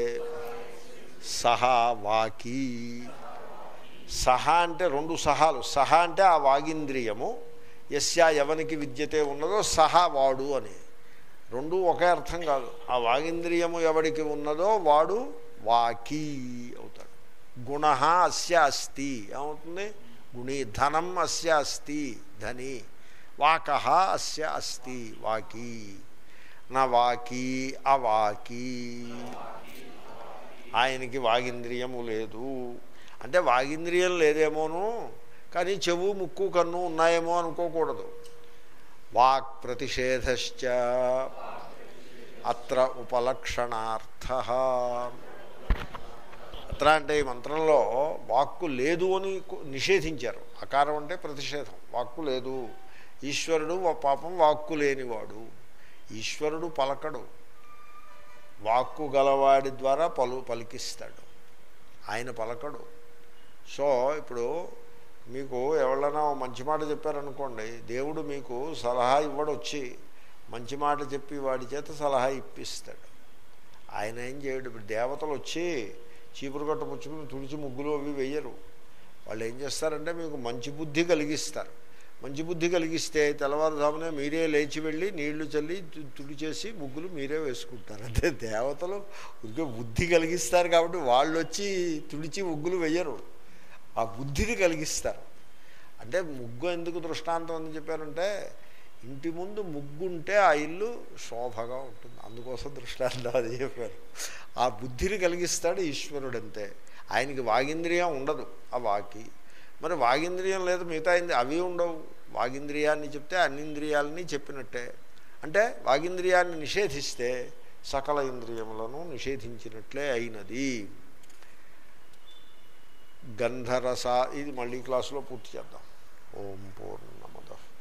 సహా వాకీ సహా అంటే రెండు సహాలు సహా అంటే ఆ వాగింద్రియము ఎస్యా ఎవనికి విద్యతే ఉన్నదో సహా వాడు అని రెండు ఒకే అర్థం కాదు ఆ వాగింద్రియము ఎవడికి ఉన్నదో వాడు వాకీ అవుతాడు గుణ అస్య అస్తి ఏమవుతుంది గుణి ధనం అస్య అస్తి ధని వాక అస్య అస్తి వాకీ నా వాకీ అవాకీ ఆయనకి వాగింద్రియము లేదు అంటే వాగింద్రియం లేదేమోను కానీ చెవు ముక్కు కన్ను ఉన్నాయేమో అనుకోకూడదు వాక్ ప్రతిషేధశ్చ అత్ర ఉపలక్షణార్థ అత్ర అంటే ఈ మంత్రంలో వాక్కు లేదు అని కు- నిషేధించారు అకారం అంటే ప్రతిషేధం వాక్కు లేదు ఈశ్వరుడు వా- పాపం వాక్కు లేనివాడు ఈశ్వరుడు పలకడు వాక్కు గలవాడి ద్వారా పలు పలికిస్తాడు ఆయన పలకడు సో ఇప్పుడు మీకు ఎవరైనా ఓ మంచి మాట చెప్పారనుకోండి దేవుడు మీకు సలహా ఇవ్వడు వచ్చి మంచి మాట చెప్పి వాడి చేత సలహా ఇప్పిస్తాడు ఆయన ఏం చేయడు ఇప్పుడు దేవతలు వచ్చి చీపురు కట్ట పుచ్చుకుని తుడిచి ముగ్గులు అవి వేయరు వాళ్ళు ఏం చేస్తారంటే మీకు మంచి బుద్ధి కలిగిస్తారు మంచి బుద్ధి కలిగిస్తే తెల్లవారుజామునే మీరే లేచి వెళ్ళి నీళ్లు చల్లి తు- తుడిచేసి ముగ్గులు మీరే వేసుకుంటారు అంటే దేవతలు ఉరికే బుద్ధి కలిగిస్తారు కాబట్టి వాళ్ళు వచ్చి తుడిచి ముగ్గులు వేయరు ఆ బుద్ధిని కలిగిస్తారు అంటే ముగ్గు ఎందుకు దృష్టాంతం అని చెప్పారంటే ఇంటి ముందు ముగ్గు ఉంటే ఆ ఇల్లు శోభగా ఉంటుంది అందుకోసం దృష్టాంతం అది చెప్పారు ఆ బుద్ధిని కలిగిస్తాడు ఈశ్వరుడు అంతే ఆయనకి వాగింద్రియం ఉండదు ఆ వాకి మరి వాగింద్రియం లేదు మిగతా ఇంద్రి- అవి ఉండవు వాగింద్రియాన్ని చెప్తే అన్ని ఇంద్రియాలని చెప్పినట్టే అంటే వాగింద్రియాన్ని నిషేధిస్తే సకల ఇంద్రియములను నిషేధించినట్లే అయినది గంధరస ఇది మళ్ళీ క్లాసులో పూర్తి చేద్దాం ఓం పూర్ణమద